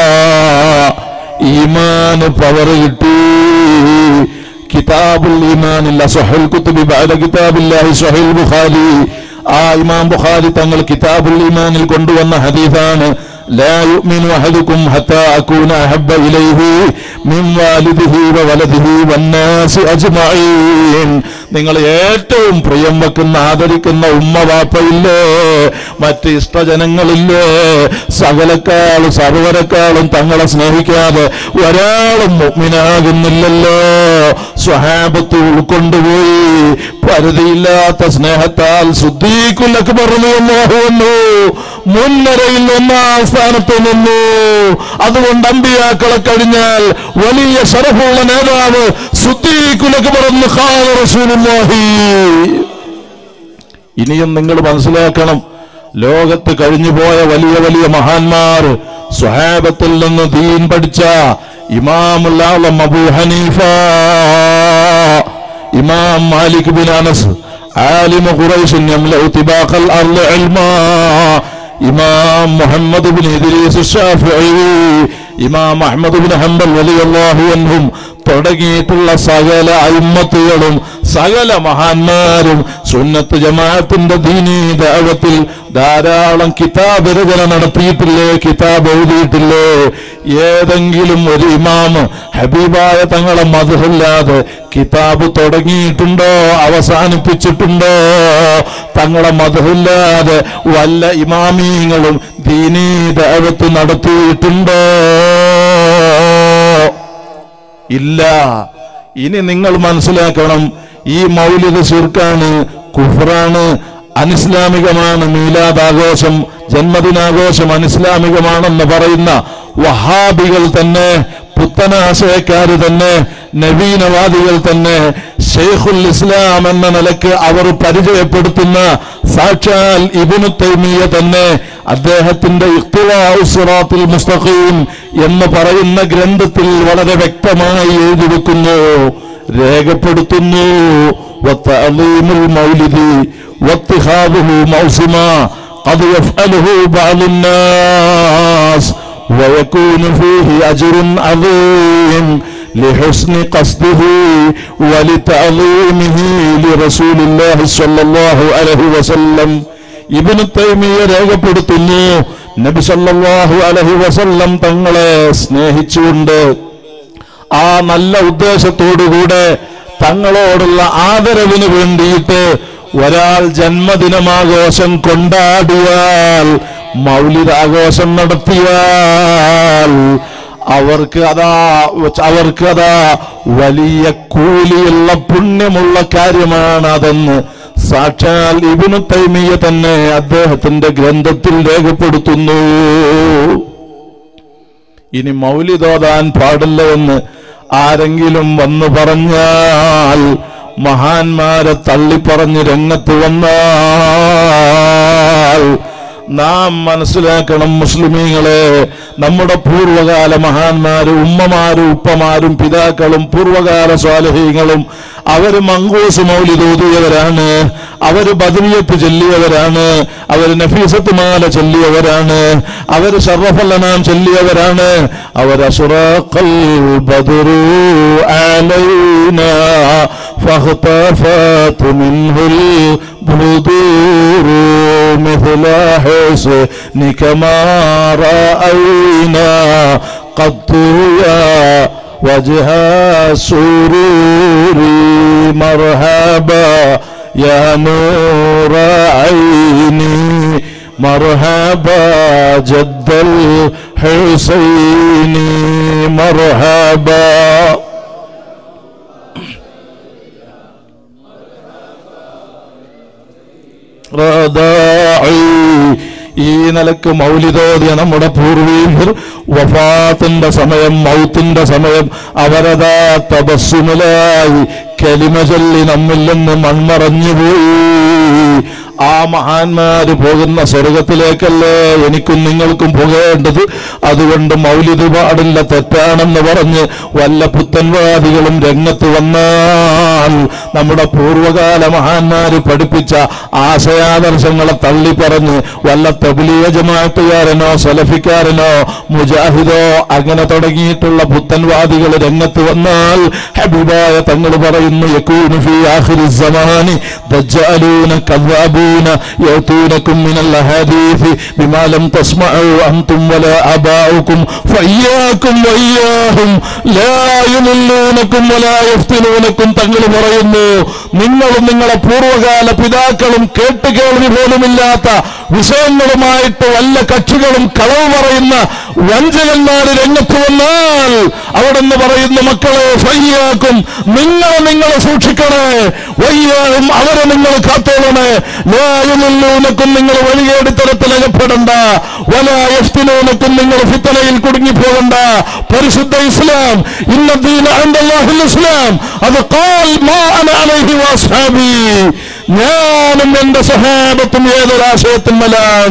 ഈമാന് പവർ കിട്ടി കിതാബുൽ ഈമാനില്ല സഹൽ കുത്തുബി ബഅദ കിതാബില്ലാഹി സഹീൽ ബുഖാരി ആ ഇമാം ബുഖാരി തങ്ങൾ കിതാബുൽ ഈമാനിൽ കൊണ്ടുവന്ന ഹദീസാണ് لا يؤمن أحدكم حتى أكون أحب إليه من والده وولده والناس أجمعين നിങ്ങൾ ഏറ്റവും പ്രിയം വെക്കുന്ന ആദരിക്കുന്ന ഉമ്മ വാപ്പയില്ലേ മറ്റ് ഇഷ്ടജനങ്ങളില്ലേ സകലക്കാളും സർവരക്കാളും തങ്ങളെ സ്നേഹിക്കാതെ ഒരാളും മുഗ്മിനാകുന്നില്ലല്ലോ സ്വഹാബത്ത് ഉൾക്കൊണ്ടുപോയി പരിധിയില്ലാത്ത സ്നേഹത്താൽ ശുദ്ധീക്കുലക്ക് പറഞ്ഞു വന്നു മുൻനിരയിൽ ഒന്നാം സ്ഥാനത്ത് നിന്നു അതുകൊണ്ട് അമ്പിയാക്കളെ കഴിഞ്ഞാൽ വലിയ ശരഫുള്ള നേതാവ് സുദ്ദീഖുലക്ക് പറഞ്ഞു ഖാല റസൂലുള്ളാഹി ഇനിയും നിങ്ങൾ മനസ്സിലാക്കണം ലോകത്ത് കഴിഞ്ഞുപോയ വലിയ വലിയ മഹാന്മാർ സ്വഹാബത്തിൽ നിന്ന് ദീൻ പഠിച്ച ഇമാമുല്ലാളം അബൂ ഹനീഫ ഇമാം മാലിക് ബിൻ അനസ് عالم قريش يملأ طباق الأرض علما إمام محمد بن إدريس الشافعي إمام أحمد بن حنبل رضي الله عنهم തുടങ്ങിയിട്ടുള്ള സകല അയിമത്തുകളും സകല മഹാന്മാരും സുന്നത്ത് ജമാഅത്തിന്റെ ദീനീ ദാവത്തിൽ ധാരാളം കിതാബ് രചന നടത്തിയിട്ടില്ലേ കിതാബ് എഴുതിയിട്ടില്ലേ ഏതെങ്കിലും ഒരു ഇമാമ് ഹബീബായ തങ്ങളെ മധുഹില്ലാതെ കിതാബ് തുടങ്ങിയിട്ടുണ്ടോ അവസാനിപ്പിച്ചിട്ടുണ്ടോ തങ്ങളെ മധുഹില്ലാതെ വല്ല ഇമാമീങ്ങളും ദീനീ ദാവത്ത് നടത്തിയിട്ടുണ്ടോ ഇല്ല ഇനി നിങ്ങൾ മനസ്സിലാക്കണം ഈ മൗലിക ശിർക്കാണ് കുഫറാണ് അനിസ്ലാമികമാണ് മീലാദാഘോഷം ജന്മദിനാഘോഷം അനിസ്ലാമികമാണെന്ന് പറയുന്ന വഹാബികൾ തന്നെ പുത്തനാശയക്കാര് തന്നെ നവീനവാദികൾ തന്നെ ഷെയ്ഖുൽ ഇസ്ലാം എന്ന നിലക്ക് അവർ പരിചയപ്പെടുത്തുന്ന സാക്ഷാൽ ഇബിനു തൈമിയ തന്നെ അദ്ദേഹത്തിന്റെ ഇഖ്തിലാഉ സിറാത്തുൽ മുസ്തഖീം എന്ന് പറയുന്ന ഗ്രന്ഥത്തിൽ വളരെ വ്യക്തമായി എഴുതി വെക്കുന്നു രേഖപ്പെടുത്തുന്നു വത്തഅലീമുൽ മൗലിദി വത്തിഖാദുഹു മൗസിമാ قد يفعله بعض الناس ويكون فيه أجر عظيم لحسن قصده ولتعظيمه لرسول الله صلى الله عليه وسلم ഇബിന് തൈമിയ രേഖപ്പെടുത്തുന്നു നബി സല്ലല്ലാഹു അലൈഹി വസല്ലം തങ്ങളെ സ്നേഹിച്ചുകൊണ്ട് ആ നല്ല ഉദ്ദേശത്തോടുകൂടെ തങ്ങളോടുള്ള ആദരവിന് വേണ്ടിയിട്ട് ഒരാൾ ജന്മദിനമാഘോഷം കൊണ്ടാടിയാൽ മൗലികാഘോഷം നടത്തിയാൽ അവർക്ക് അതാ അവർക്ക് അതാ വലിയ കൂലിയുള്ള പുണ്യമുള്ള കാര്യമാണ് അതെന്ന് സാക്ഷാൽ ഇബിനു തൈമിയ തന്നെ അദ്ദേഹത്തിന്റെ ഗ്രന്ഥത്തിൽ രേഖപ്പെടുത്തുന്നു ഇനി മൗലിതോതാൻ പാടില്ല എന്ന് ആരെങ്കിലും വന്നു പറഞ്ഞാൽ മഹാന്മാരെ തള്ളിപ്പറഞ്ഞ് രംഗത്ത് വന്നാൽ നാം മനസ്സിലാക്കണം മുസ്ലിമീങ്ങളെ നമ്മുടെ പൂർവകാല മഹാന്മാരും ഉമ്മമാരും ഉപ്പമാരും പിതാക്കളും പൂർവകാല സ്വാലഹീങ്ങളും അവര് മങ്കൂസ് മൗലിതോതിയവരാണ് അവര് ബദരിയത്ത് ചൊല്ലിയവരാണ് അവര് നഫീസത്ത് മാല ചൊല്ലിയവരാണ് അവര് ഷറഫല്ലനാം ചൊല്ലിയവരാണ് അവർ അസുറാഖൽ ബദറു അലൈന فاختفت منه البذور مثل حسنك ما رأينا قد يا وجه السرور مرحبا يا نور عيني مرحبا جد الحسين مرحبا റദാഇ. ഈ നിലക്ക് മൗലിതോതിയ നമ്മുടെ പൂർവീകർ വഫാത്തിന്റെ സമയം മൗത്തിന്റെ സമയം അവരതാ തപസ്സുമിലായി കലിമ ചൊല്ലി നമ്മിൽ നിന്ന് മൺമറഞ്ഞുപോയി ആ മഹാന്മാര് പോകുന്ന സ്വർഗത്തിലേക്കല്ലേ എനിക്കും നിങ്ങൾക്കും പോകേണ്ടത് അതുകൊണ്ട് മൗലിദ് പാടില്ല തെറ്റാണെന്ന് പറഞ്ഞ് വല്ല പുത്തൻവാദികളും രംഗത്ത് വന്നാൽ നമ്മുടെ പൂർവകാല മഹാന്മാര് പഠിപ്പിച്ച ആശയാദർശങ്ങളെ തള്ളി പറഞ്ഞ് വല്ല തബ്ലീഗ ജമാഅത്തുകാരനോ സലഫിക്കാരനോ മുജാഹിദോ അങ്ങനെ തുടങ്ങിയിട്ടുള്ള പുത്തൻവാദികൾ രംഗത്ത് വന്നാൽ ഹബീബായ തങ്ങൾ പറയുന്നു യകൂനു ഫീ ആഖിരി സമാനി ദജ്ജാലൂന കദ്വാബൂന യഅതൂനകും മിനൽ അഹാദീസ് ബിമാ ലം തസ്മഉ അൻതും വലാ അബാഉകും ഫയ്യാകും വയ്യാഹും ലാ യുമില്ലൂനകും വലാ യഫ്തിനൂനകും തങ്ങൾ പറയുന്നു നിങ്ങളും നിങ്ങളെ പൂർവ്വകാല പിതാക്കളും കേട്ട് കേൾവി പോലുമില്ലാത്ത വിഷയങ്ങളുമായിട്ട് വല്ല കക്ഷികളും കളവ് പറയുന്ന വഞ്ചകന്മാര് രംഗത്ത് വന്നാൽ അവിടെ നിന്ന് പറയുന്ന മക്കളെ ഫയ്യാക്കും നിങ്ങളെ നിങ്ങളെ സൂക്ഷിക്കണേ വയ്യാകും അവരെ നിങ്ങൾ കാത്തോളണേ ലായുമില്ലൂനക്കും നിങ്ങൾ വഴികേടി തരത്തിൽ അകപ്പെടണ്ട വലായഫ്തിനൂനക്കും നിങ്ങൾ ഫിത്തനയിൽ കുടുങ്ങിപ്പോകണ്ട പരിശുദ്ധ ഇസ്ലാം ഇന്ന ദീന അൻദല്ലാഹിൽ ഇസ്ലാം അത് ഖാൽ മാ അന അലൈഹി വസ്ഹാബി ഞാനും എന്റെ സഹാബത്തും ഏതൊരാശയത്തിന്മേലാണ്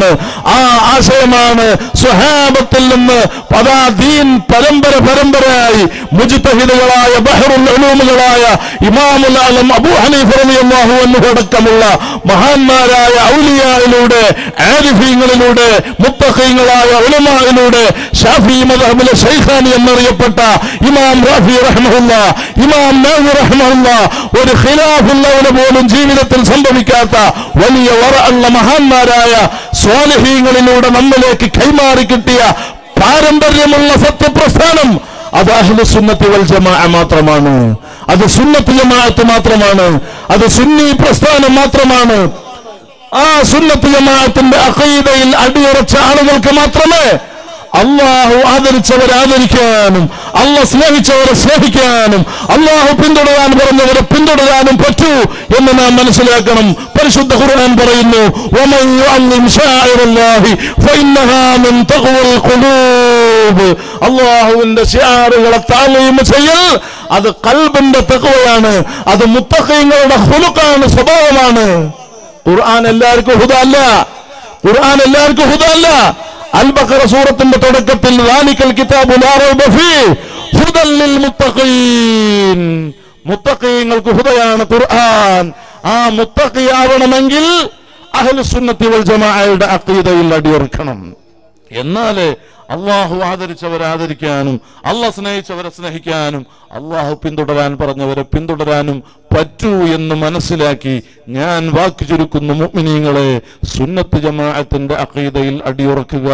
ആ ആശയമാണ് സ്വഹാബത്തിൽ നിന്ന് പതാ ദീൻ പരമ്പര പരമ്പരയായി മുജിത്തഹിദുകളായ ബഹറുൽ ഉലൂമുകളായ ഇമാമുൽ ആലം അബൂ ഹനീഫ റളിയല്ലാഹു അൻഹു അടക്കമുള്ള മഹാന്മാരായ ഔലിയായിലൂടെ ആരിഫീങ്ങളിലൂടെ മുത്തഖീങ്ങളായ ഉലമായിലൂടെ ഷാഫി മദ്ഹബിലെ ഷൈഖാനി എന്നറിയപ്പെട്ട ഇമാം റാഫി റഹ്മഹുല്ല ഇമാം നവി റഹ്മഹുല്ല ഒരു ഖിലാഫുള്ളവന് പോലും ജീവിതത്തിൽ സംഭവിക്കാത്ത വലിയ വറഅള്ള മഹാന്മാരായ സ്വാലഹീങ്ങളിലൂടെ നമ്മിലേക്ക് കൈമാറി കിട്ടിയ പാരമ്പര്യമുള്ള സത്യപ്രസ്ഥാനം അത് അഹ്ലു സുന്നത്തി വൽ ജമാഅ മാത്രമാണ് അത് സുന്നത്ത് ജമാഅത്ത് മാത്രമാണ് അത് സുന്നി പ്രസ്ഥാനം മാത്രമാണ് ആ സുന്നത്ത് ജമാഅത്തിന്റെ അഖീദയിൽ അടിയുറച്ച ആളുകൾക്ക് മാത്രമേ അള്ളാഹു ആദരിച്ചവരെ ആദരിക്കാനും അള്ളാഹ് സ്നേഹിച്ചവരെ സ്നേഹിക്കാനും അള്ളാഹു പിന്തുടരാൻ പറഞ്ഞവരെ പിന്തുടരാനും പറ്റൂ എന്ന് നാം മനസ്സിലാക്കണം പരിശുദ്ധ ഖുർആൻ പറയുന്നു وَمَنْ يُعَظِّمْ شَعَائِرَ اللَّهِ فَإِنَّهَا مِنْ تَقْوَى الْقُلُوبِ അള്ളാഹുവിന്റെ ഷിയാറുകളെ താലീമ ചെയ്യൽ അത് കൽബിന്റെ തഖ്വയാണ് അത് മുത്തഖീങ്ങളുടെ ഖുലുഖാണ് സ്വഭാവമാണ് ഖുർആൻ എല്ലാവർക്കും ഹുദ അല്ല ഖുർആൻ എല്ലാവർക്കും ഹുദ അല്ല അൽ ബഖറ സൂറത്തിന്റെ തുടക്കത്തിൽ റാനിക്കൽ കിതാബു ലാ റൈബ ഫീ ഹുദൽ ലിൽ മുത്തഖീൻ മുത്തഖീങ്ങൾക്ക് ഹുദയാണ് ഖുർആൻ ആ മുത്തഖിയാവണമെങ്കിൽ അഹ്ലു സുന്നത്തി വൽ ജമാഅയുടെ അഖീദയിൽ അടിയുറക്കണം എന്നാലേ അള്ളാഹു ആദരിച്ചവരെ ആദരിക്കാനും അള്ളാഹ് സ്നേഹിച്ചവരെ സ്നേഹിക്കാനും അള്ളാഹു പിന്തുടരാൻ പറഞ്ഞവരെ പിന്തുടരാനും പറ്റൂ എന്ന് മനസ്സിലാക്കി ഞാൻ വാക്ക് ചുരുക്കുന്നു മുഅ്മിനീങ്ങളെ സുന്നത്ത് ജമാഅത്തിന്റെ അഖീദയിൽ അടിയുറക്കുക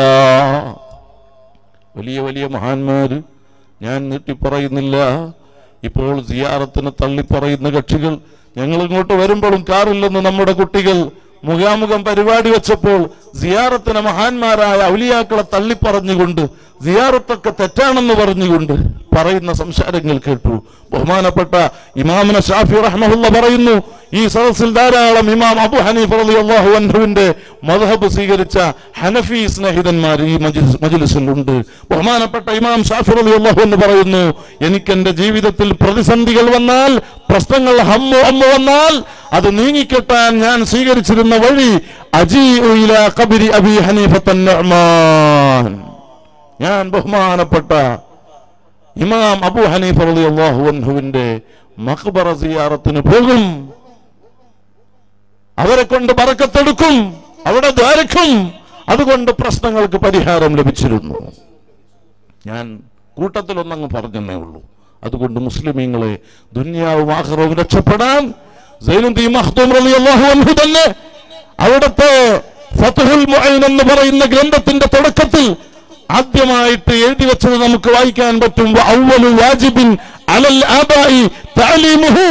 വലിയ വലിയ മഹാന്മാര് ഞാൻ നീട്ടിപ്പറയുന്നില്ല ഇപ്പോൾ സിയാറത്തിന് തള്ളിപ്പറയുന്ന കക്ഷികൾ ഞങ്ങൾ ഇങ്ങോട്ട് വരുമ്പോഴും കാറില്ലെന്ന് നമ്മുടെ കുട്ടികൾ മുഖാമുഖം പരിപാടി വെച്ചപ്പോൾ സിയാറത്തിന് മഹാന്മാരായ ഔലിയാക്കളെ തള്ളിപ്പറഞ്ഞുകൊണ്ട് സിയാറത്തൊക്കെ തെറ്റാണെന്ന് പറഞ്ഞുകൊണ്ട് പറയുന്ന സംസാരങ്ങൾ കേട്ടു ബഹുമാനപ്പെട്ട ഇമാമിന ഷാഫി റഹ്മഹുല്ല പറയുന്നു ഈ സദസ്സിൽ ധാരാളം ഇമാം അബു ഹനീഫ് റളിയല്ലാഹു അൻഹുവിന്റെ മദ്ഹബ് സ്വീകരിച്ച ഹനഫി സ്നേഹിതന്മാർ ഈ മജ്ലിസ് മജ്ലിസിൽ ഉണ്ട് ബഹുമാനപ്പെട്ട ഇമാം ഷാഫി റളിയല്ലാഹു എന്ന് പറയുന്നു എനിക്ക് എന്റെ ജീവിതത്തിൽ പ്രതിസന്ധികൾ വന്നാൽ പ്രശ്നങ്ങൾ ഹമ്മു അമ്മു വന്നാൽ അത് നീങ്ങിക്കെട്ടാൻ ഞാൻ സ്വീകരിച്ചിരുന്ന വഴി അജീഉ ഇലാ ഖബരി അബി ഹനീഫത്തൻ നുഅ്മാൻ ഞാൻ ബഹുമാനപ്പെട്ട ഇമാം അബു ഹനീഫ റളിയല്ലാഹു അൻഹുവിന്റെ മഖ്ബറ സിയാറത്തിന് പോകും അവരെ കൊണ്ട് ബറക്കത്തെടുക്കും അവിടെ ദ്വാരക്കും അതുകൊണ്ട് പ്രശ്നങ്ങൾക്ക് പരിഹാരം ലഭിച്ചിരുന്നു ഞാൻ കൂട്ടത്തിലൊന്നങ്ങ് പറഞ്ഞെന്നേ ഉള്ളൂ അതുകൊണ്ട് മുസ്ലിമീങ്ങളെ ദുന്യാവും ആഹ്റവും രക്ഷപ്പെടാൻ സൈനുദ്ദീൻ മഖ്ദൂം റളിയല്ലാഹു അൻഹു തന്നെ അവിടുത്തെ ഫത്ഹുൽ മുഈൻ എന്ന് പറയുന്ന ഗ്രന്ഥത്തിന്റെ തുടക്കത്തിൽ ആദ്യമായിട്ട് എഴുതി വെച്ചത് നമുക്ക് വായിക്കാൻ പറ്റും അവലു വാജിബിൻ അലൽ ആബായി തഅലീമുഹു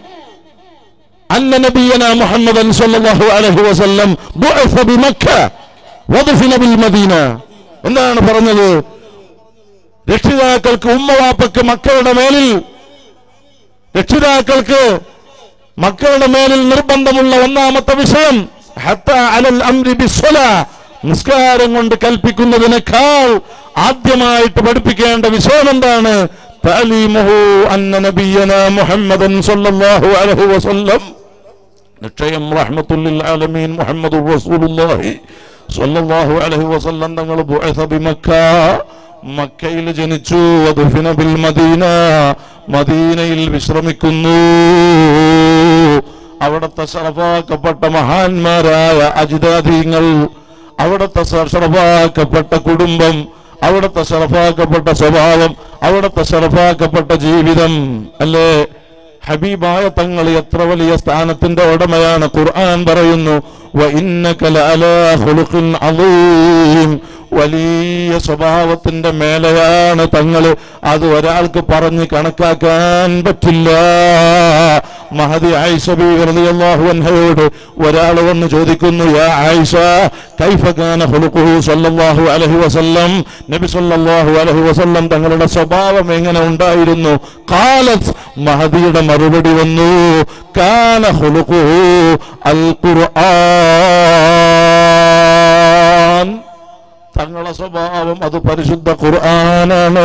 അന്ന നബിയന മുഹമ്മദൻ സല്ലല്ലാഹു അലൈഹി വസല്ലം ബുഅസ ബിമക്ക വദഫിന ബിൽ മദീന എന്താണ് പറഞ്ഞത് രക്ഷിതാക്കൾക്ക് ഉമ്മവാപ്പക്ക് മക്കളുടെ മേലിൽ രക്ഷിതാക്കൾക്ക് മക്കളുടെ മേലിൽ നിർബന്ധമുള്ള ഒന്നാമത്തെ വിഷയം ഹത്ത അലൽ അംരി ബിസ്വലാ നിസ്കാരം കൊണ്ട് കൽപ്പിക്കുന്നതിനേക്കാൾ ആദ്യമായിട്ട് പഠിപ്പിക്കേണ്ട വിഷയം എന്താണ് തഅലീമുഹു അന്ന നബിയന മുഹമ്മദൻ സല്ലല്ലാഹു അലൈഹി വസല്ലം നിശ്ചയം റഹ്മത്തുല്ലിൽ ആലമീൻ മുഹമ്മദുർ റസൂലുള്ളാഹി സല്ലല്ലാഹു അലൈഹി വസല്ലം തങ്ങൾ ബുഅസ ബിമക്ക മക്കയിൽ ജനിച്ചു വദുഫിന ബിൽ മദീന മദീനയിൽ വിശ്രമിക്കുന്നു അവിടുത്തെ ശറഫാക്കപ്പെട്ട മഹാന്മാരായ അജിതാദീങ്ങൾ അവിടുത്തെ ശറഫാക്കപ്പെട്ട കുടുംബം അവിടുത്തെ ശറഫാക്കപ്പെട്ട സ്വഭാവം അവിടുത്തെ ശറഫാക്കപ്പെട്ട ജീവിതം അല്ലേ ഹബീബായ തങ്ങൾ എത്ര വലിയ സ്ഥാനത്തിന്റെ ഉടമയാണ് ഖുർആൻ പറയുന്നു وَإِنَّكَ لَعَلَى خُلُقٍ عَظِيمٍ. വലിയ സ്വഭാവത്തിന്റെ മേലെയാണ് തങ്ങൾ അത് ഒരാൾക്ക് പറഞ്ഞ് കണക്കാക്കാൻ പറ്റില്ല മഹദി ആയിഷ ബീവി റളിയല്ലാഹു അൻഹയോട് ഒരാൾ വന്ന് ചോദിക്കുന്നു യാ ആയിഷ കൈഫ കാന ഖുലുഖുഹു സല്ലല്ലാഹു അലൈഹി വസല്ലം നബി സല്ലല്ലാഹു അലൈഹി വസല്ലം തങ്ങളുടെ സ്വഭാവം എങ്ങനെ ഉണ്ടായിരുന്നു ഖാലത്ത് മഹദിയുടെ മറുപടി വന്നു കാന ഖുലുഖുഹു അൽ ഖുർആൻ തങ്ങളുടെ സ്വഭാവം അത് പരിശുദ്ധ ഖുർആനാണ്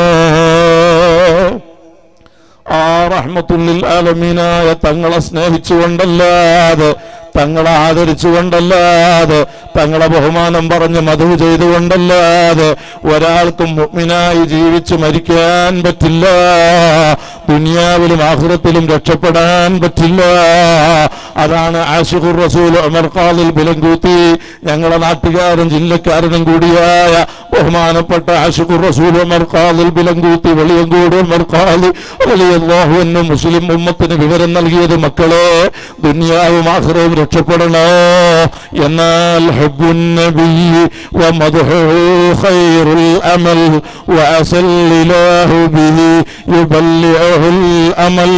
ആ റഹ്മത്തുല്ലിൽ ആലമീനായ തങ്ങളെ സ്നേഹിച്ചുകൊണ്ടല്ലാതെ തങ്ങളെ ആദരിച്ചുകൊണ്ടല്ലാതെ തങ്ങളെ ബഹുമാനം പറഞ്ഞ് മധു ചെയ്തുകൊണ്ടല്ലാതെ ഒരാൾക്കും മുഅ്മിനായി ജീവിച്ച് മരിക്കാൻ പറ്റില്ല ദുനിയാവിലും ആഹ്റത്തിലും രക്ഷപ്പെടാൻ പറ്റില്ല അതാണ് ആഷിഖുർ റസൂൽ ഉമർ ഖാദിൽ ബിലങ്കൂത്തി ഞങ്ങളുടെ നാട്ടുകാരൻ ജില്ലക്കാരനും കൂടിയായ ബഹുമാനപ്പെട്ട ആഷിഖുർ റസൂൽ ഉമർ ഖാദിൽ ബിലങ്കൂത്തി വെളിയങ്കോട് ഉമർ ഖാദി റളിയല്ലാഹു അൻഹു മുസ്ലിം ഉമ്മത്തിന് വിവരം നൽകിയത് മക്കളെ ദുനിയാവും ആഹ്റവും രക്ഷപ്പെടണോ എന്നാൽ ഹബ്ബുൻ നബി വമദ്ഹുഹു ഖൈറുൽ അമൽ വഅസല്ലില്ലാഹു ബിഹി യുബല്ലിഉൽ അമൽ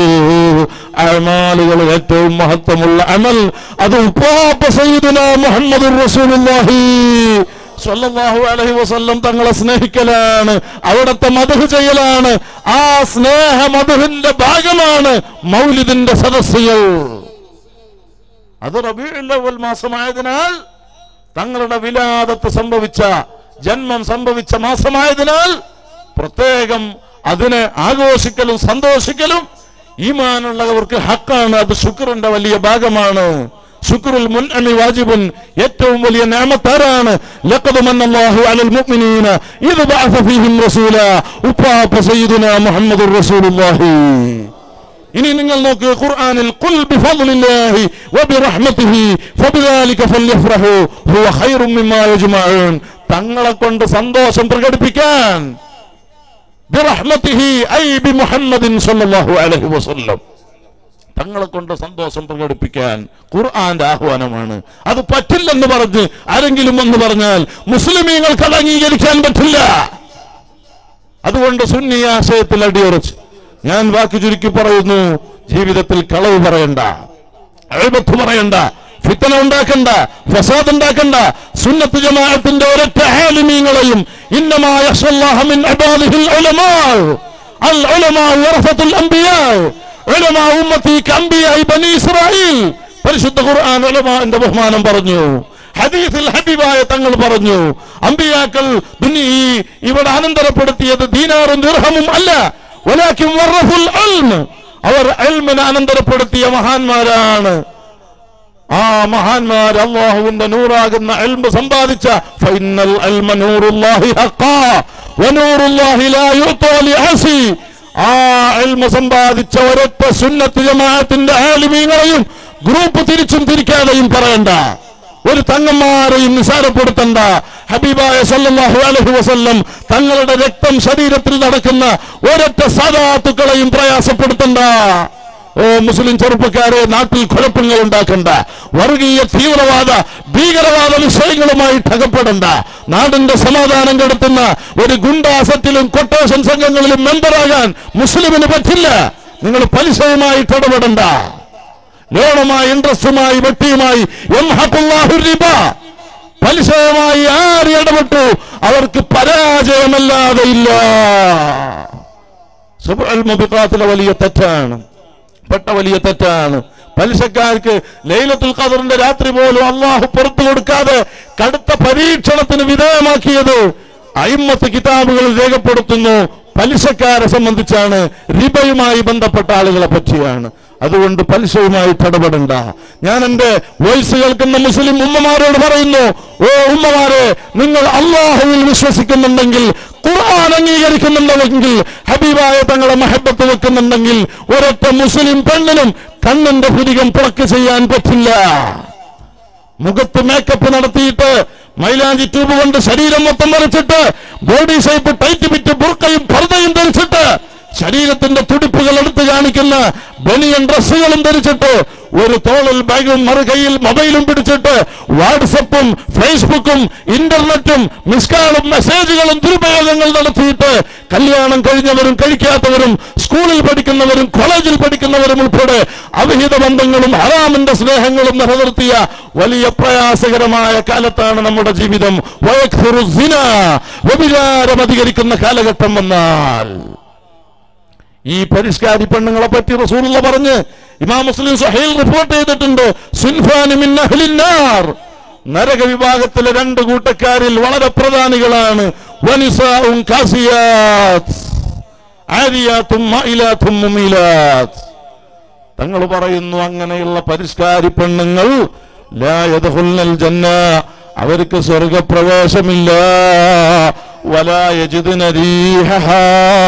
അമാലുകൾ ഏറ്റവും മഹത്വമുള്ള അമൽ അത് ഉപ്പാപ്പ സയ്യിദുന മുഹമ്മദ് റസൂലുള്ളാഹി സ്വല്ലല്ലാഹു അലൈഹി വസല്ലം തങ്ങളെ സ്നേഹിക്കലാണ് അവിടുത്തെ മധു ചെയ്യലാണ് ആ സ്നേഹ മധുവിന്റെ ഭാഗമാണ് മൗലിദിന്റെ സദസ്സുകൾ അത് റബീഉൽ അവൽ മാസമായതിനാൽ തങ്ങളുടെ വിലാദത്ത് സംഭവിച്ച ജന്മം സംഭവിച്ച മാസമായതിനാൽ പ്രത്യേകം അതിനെ ആഘോഷിക്കലും സന്തോഷിക്കലും ഈമാനുള്ളവർക്ക് ഹക്കാണ് അത് ശുക്രന്റെ വലിയ ഭാഗമാണ് ശുക്രുൽ മുൻഅമി വാജിബുൻ ഏറ്റവും വലിയ നിഅമത്താരാണ് ലഖദ് മന്നല്ലാഹു അലൽ മുഅ്മിനീന ഇദ് ബഅസ ഫീഹിം റസൂല ഉപ്പാപ്പ സയ്യിദുനാ മുഹമ്മദുർ റസൂലുള്ളാഹി ഇനി നിങ്ങൾ നോക്ക് ഖുർആനിൽ ഖുൽ ബിഫദ്ലില്ലാഹി വബിറഹ്മതിഹി ഫബിദാലിക ഫല്യഫ്റഹു ഹുവ ഖൈറും മിമ്മാ യജ്മഊൻ തങ്ങളെ കൊണ്ട് സന്തോഷം പ്രകടിപ്പിക്കാൻ ബിറഹ്മതിഹി ഐ ബിമുഹമ്മദിൻ സ്വല്ലല്ലാഹു അലൈഹി വസല്ലം തങ്ങളെ കൊണ്ട് സന്തോഷം പ്രകടിപ്പിക്കാൻ ഖുർആന്റെ ആഹ്വാനമാണ് അത് പറ്റില്ലെന്ന് പറഞ്ഞ് ആരെങ്കിലും എന്ന് പറഞ്ഞാൽ മുസ്ലിമീങ്ങൾക്ക് അത് അംഗീകരിക്കാൻ പറ്റില്ല അതുകൊണ്ട് സുന്നി ആശയത്തിൽ അടിയുറച്ച് ഞാൻ വാക്ക് ചുരുക്കി പറയുന്നു ജീവിതത്തിൽ കളവ് പറയണ്ട അഴിബത്ത് പറയണ്ട ഫിത്തന ഉണ്ടാക്കണ്ട ഫസാദ് ഉണ്ടാക്കണ്ട സുന്നത്ത് ജമാഅത്തിന്റെ ഒരൊറ്റ ആലിമീങ്ങളെയും ഇന്നമാ യഖ്ഷല്ലാഹ മിൻ ഇബാദിഹിൽ ഉലമാ അൽ ഉലമാ വറസത്തുൽ അംബിയാ ഉലമാ ഉമ്മത്തി കഅംബിയാ ബനി ഇസ്രായീൽ പരിശുദ്ധ ഖുർആൻ ഉലമാന്റെ ബഹുമാനം പറഞ്ഞു ഹദീസിൽ ഹബീബായ തങ്ങൾ പറഞ്ഞു അമ്പിയാക്കൾ ദുനി- ഈ ഇവിടെ അനന്തരപ്പെടുത്തിയത് ദീനാറും ദിർഹമും അല്ല വലാക്കിൻ വറഫുൽ ഇൽം അവർ ഇൽമിനെ അനന്തരപ്പെടുത്തിയ മഹാന്മാരാണ് ആ മഹാന്മാർ അള്ളാഹുവിന്റെ നൂറാകുന്ന എൽമ സമ്പാദിച്ച ഫൈനൽ എൽമ നൂറുല്ലാഹി ഹഖാ വനൂറുല്ലാഹി ലാ യുഅ്താ ലിഅസി ആ എൽമ സമ്പാദിച്ച ഒരൊറ്റ സുന്നത്ത് ജമാഅത്തിന്റെ ആലിമീങ്ങളെയും ഗ്രൂപ്പ് തിരിച്ചും തിരിക്കാതെയും പറയണ്ട ഒരു തങ്ങന്മാരെയും നിസാരപ്പെടുത്തണ്ട ഹബീബായ സല്ലല്ലാഹു അലൈഹി വസല്ലം തങ്ങളുടെ രക്തം ശരീരത്തിൽ നടക്കുന്ന ഒരൊറ്റ സദാത്തുക്കളെയും പ്രയാസപ്പെടുത്തണ്ട ഓ മുസ്ലിം ചെറുപ്പക്കാരെ നാട്ടിൽ കുഴപ്പങ്ങൾ ഉണ്ടാക്കണ്ട വർഗീയ തീവ്രവാദ ഭീകരവാദ വിഷയങ്ങളുമായി അകപ്പെടണ്ട നാടിന്റെ സമാധാനം കെടുത്തുന്ന ഒരു ഗുണ്ടാസത്തിലും കൊട്ടേഷൻ സംഘങ്ങളിലും മെമ്പറാകാൻ മുസ്ലിമിന് പറ്റില്ല നിങ്ങൾ പലിശയുമായിട്ട് ഇടപെടണ്ട ലോണുമായി ഇൻട്രസ്റ്റുമായി വെട്ടിയുമായി യംഹഖുല്ലാഹു റിബ പലിശയുമായി ആര് ഇടപെട്ടു അവർക്ക് പരാജയമല്ലാതെ ഇല്ല സുബ്ഉൽ മുബിഖാത്തിലെ വലിയ തെറ്റാണ് പെട്ട വലിയ തെറ്റാണ് പലിശക്കാർക്ക് ലൈലത്തുൽ ഖദറിന്റെ രാത്രി പോലും അള്ളാഹു പുറത്തു കൊടുക്കാതെ കടുത്ത പരീക്ഷണത്തിന് വിധേയമാക്കിയത് അയിമ്മത്ത് കിതാബുകൾ രേഖപ്പെടുത്തുന്നു പലിശക്കാരെ സംബന്ധിച്ചാണ് റിബയുമായി ബന്ധപ്പെട്ട ആളുകളെ പറ്റിയാണ് അതുകൊണ്ട് പലിശയുമായി ഇടപെടണ്ട ഞാൻ എന്റെ വോയിസ് കേൾക്കുന്ന മുസ്ലിം ഉമ്മമാരോട് പറയുന്നു ഓ ഉമ്മമാരെ നിങ്ങൾ അള്ളാഹുവിൽ വിശ്വസിക്കുന്നുണ്ടെങ്കിൽ ഖുർആൻ അംഗീകരിക്കുന്നുണ്ടെങ്കിൽ ഹബീബായ തങ്ങളെ മഹബത്ത് വെക്കുന്നുണ്ടെങ്കിൽ ഒരൊറ്റ മുസ്ലിം പെണ്ണിനും കണ്ണിന്റെ പുരികം പുറക്ക് ചെയ്യാൻ പറ്റില്ല മുഖത്ത് മേക്കപ്പ് നടത്തിയിട്ട് മൈലാഞ്ചി ട്യൂബ് കൊണ്ട് ശരീരം മൊത്തം വരച്ചിട്ട് ബോഡി ഷേപ്പ് ടൈറ്റ് വിറ്റ് ബുർക്കയും പർദ്ദയും ധരിച്ചിട്ട് ശരീരത്തിന്റെ തുടിപ്പുകൾ എടുത്തു കാണിക്കുന്ന ബനിയൻ ഡ്രസ്സുകളും ധരിച്ചിട്ട് ഒരു തോളിൽ ബാഗും മറുകൈയിൽ മൊബൈലും പിടിച്ചിട്ട് വാട്സപ്പും ഫേസ്ബുക്കും ഇന്റർനെറ്റും മിസ്കാളും മെസ്സേജുകളും ദുരുപയോഗങ്ങൾ നടത്തിയിട്ട് കല്യാണം കഴിഞ്ഞവരും കഴിക്കാത്തവരും സ്കൂളിൽ പഠിക്കുന്നവരും കോളേജിൽ പഠിക്കുന്നവരും ഉൾപ്പെടെ അവിഹിത ബന്ധങ്ങളും ഹറാമിന്റെ സ്നേഹങ്ങളും നിലനിർത്തിയ വലിയ പ്രയാസകരമായ കാലത്താണ് നമ്മുടെ ജീവിതം വയക്ഫുറു സിന, വ്യഭിചാരം അധികരിക്കുന്ന കാലഘട്ടം വന്നാൽ ഈ പരിഷ്കാരി പെണ്ണുങ്ങളെ പറ്റി റസൂലുള്ള പറഞ്ഞ് ഇമാം മുസ്ലിം സഹീൽ റിപ്പോർട്ട് ചെയ്തിട്ടുണ്ട് സുൻഫാനി മിൻ അഹ്ലിൻ നാർ നരക വിഭാഗത്തിലെ രണ്ട് കൂട്ടക്കാരിൽ വളരെ പ്രധാനികളാണ് വനിസാഉൻ കാസിയാത്ത് ആരിയാത്തും മഇലാത്തും മുമീലാത്ത് തങ്ങൾ പറയുന്നു അങ്ങനെയുള്ള പരിഷ്കാരി പെണ്ണുങ്ങൾ ലാ യദ്ഖുൽനൽ ജന്ന അവർക്ക് സ്വർഗപ്രവേശമില്ല വലാ യജിദ്ന റീഹഹാ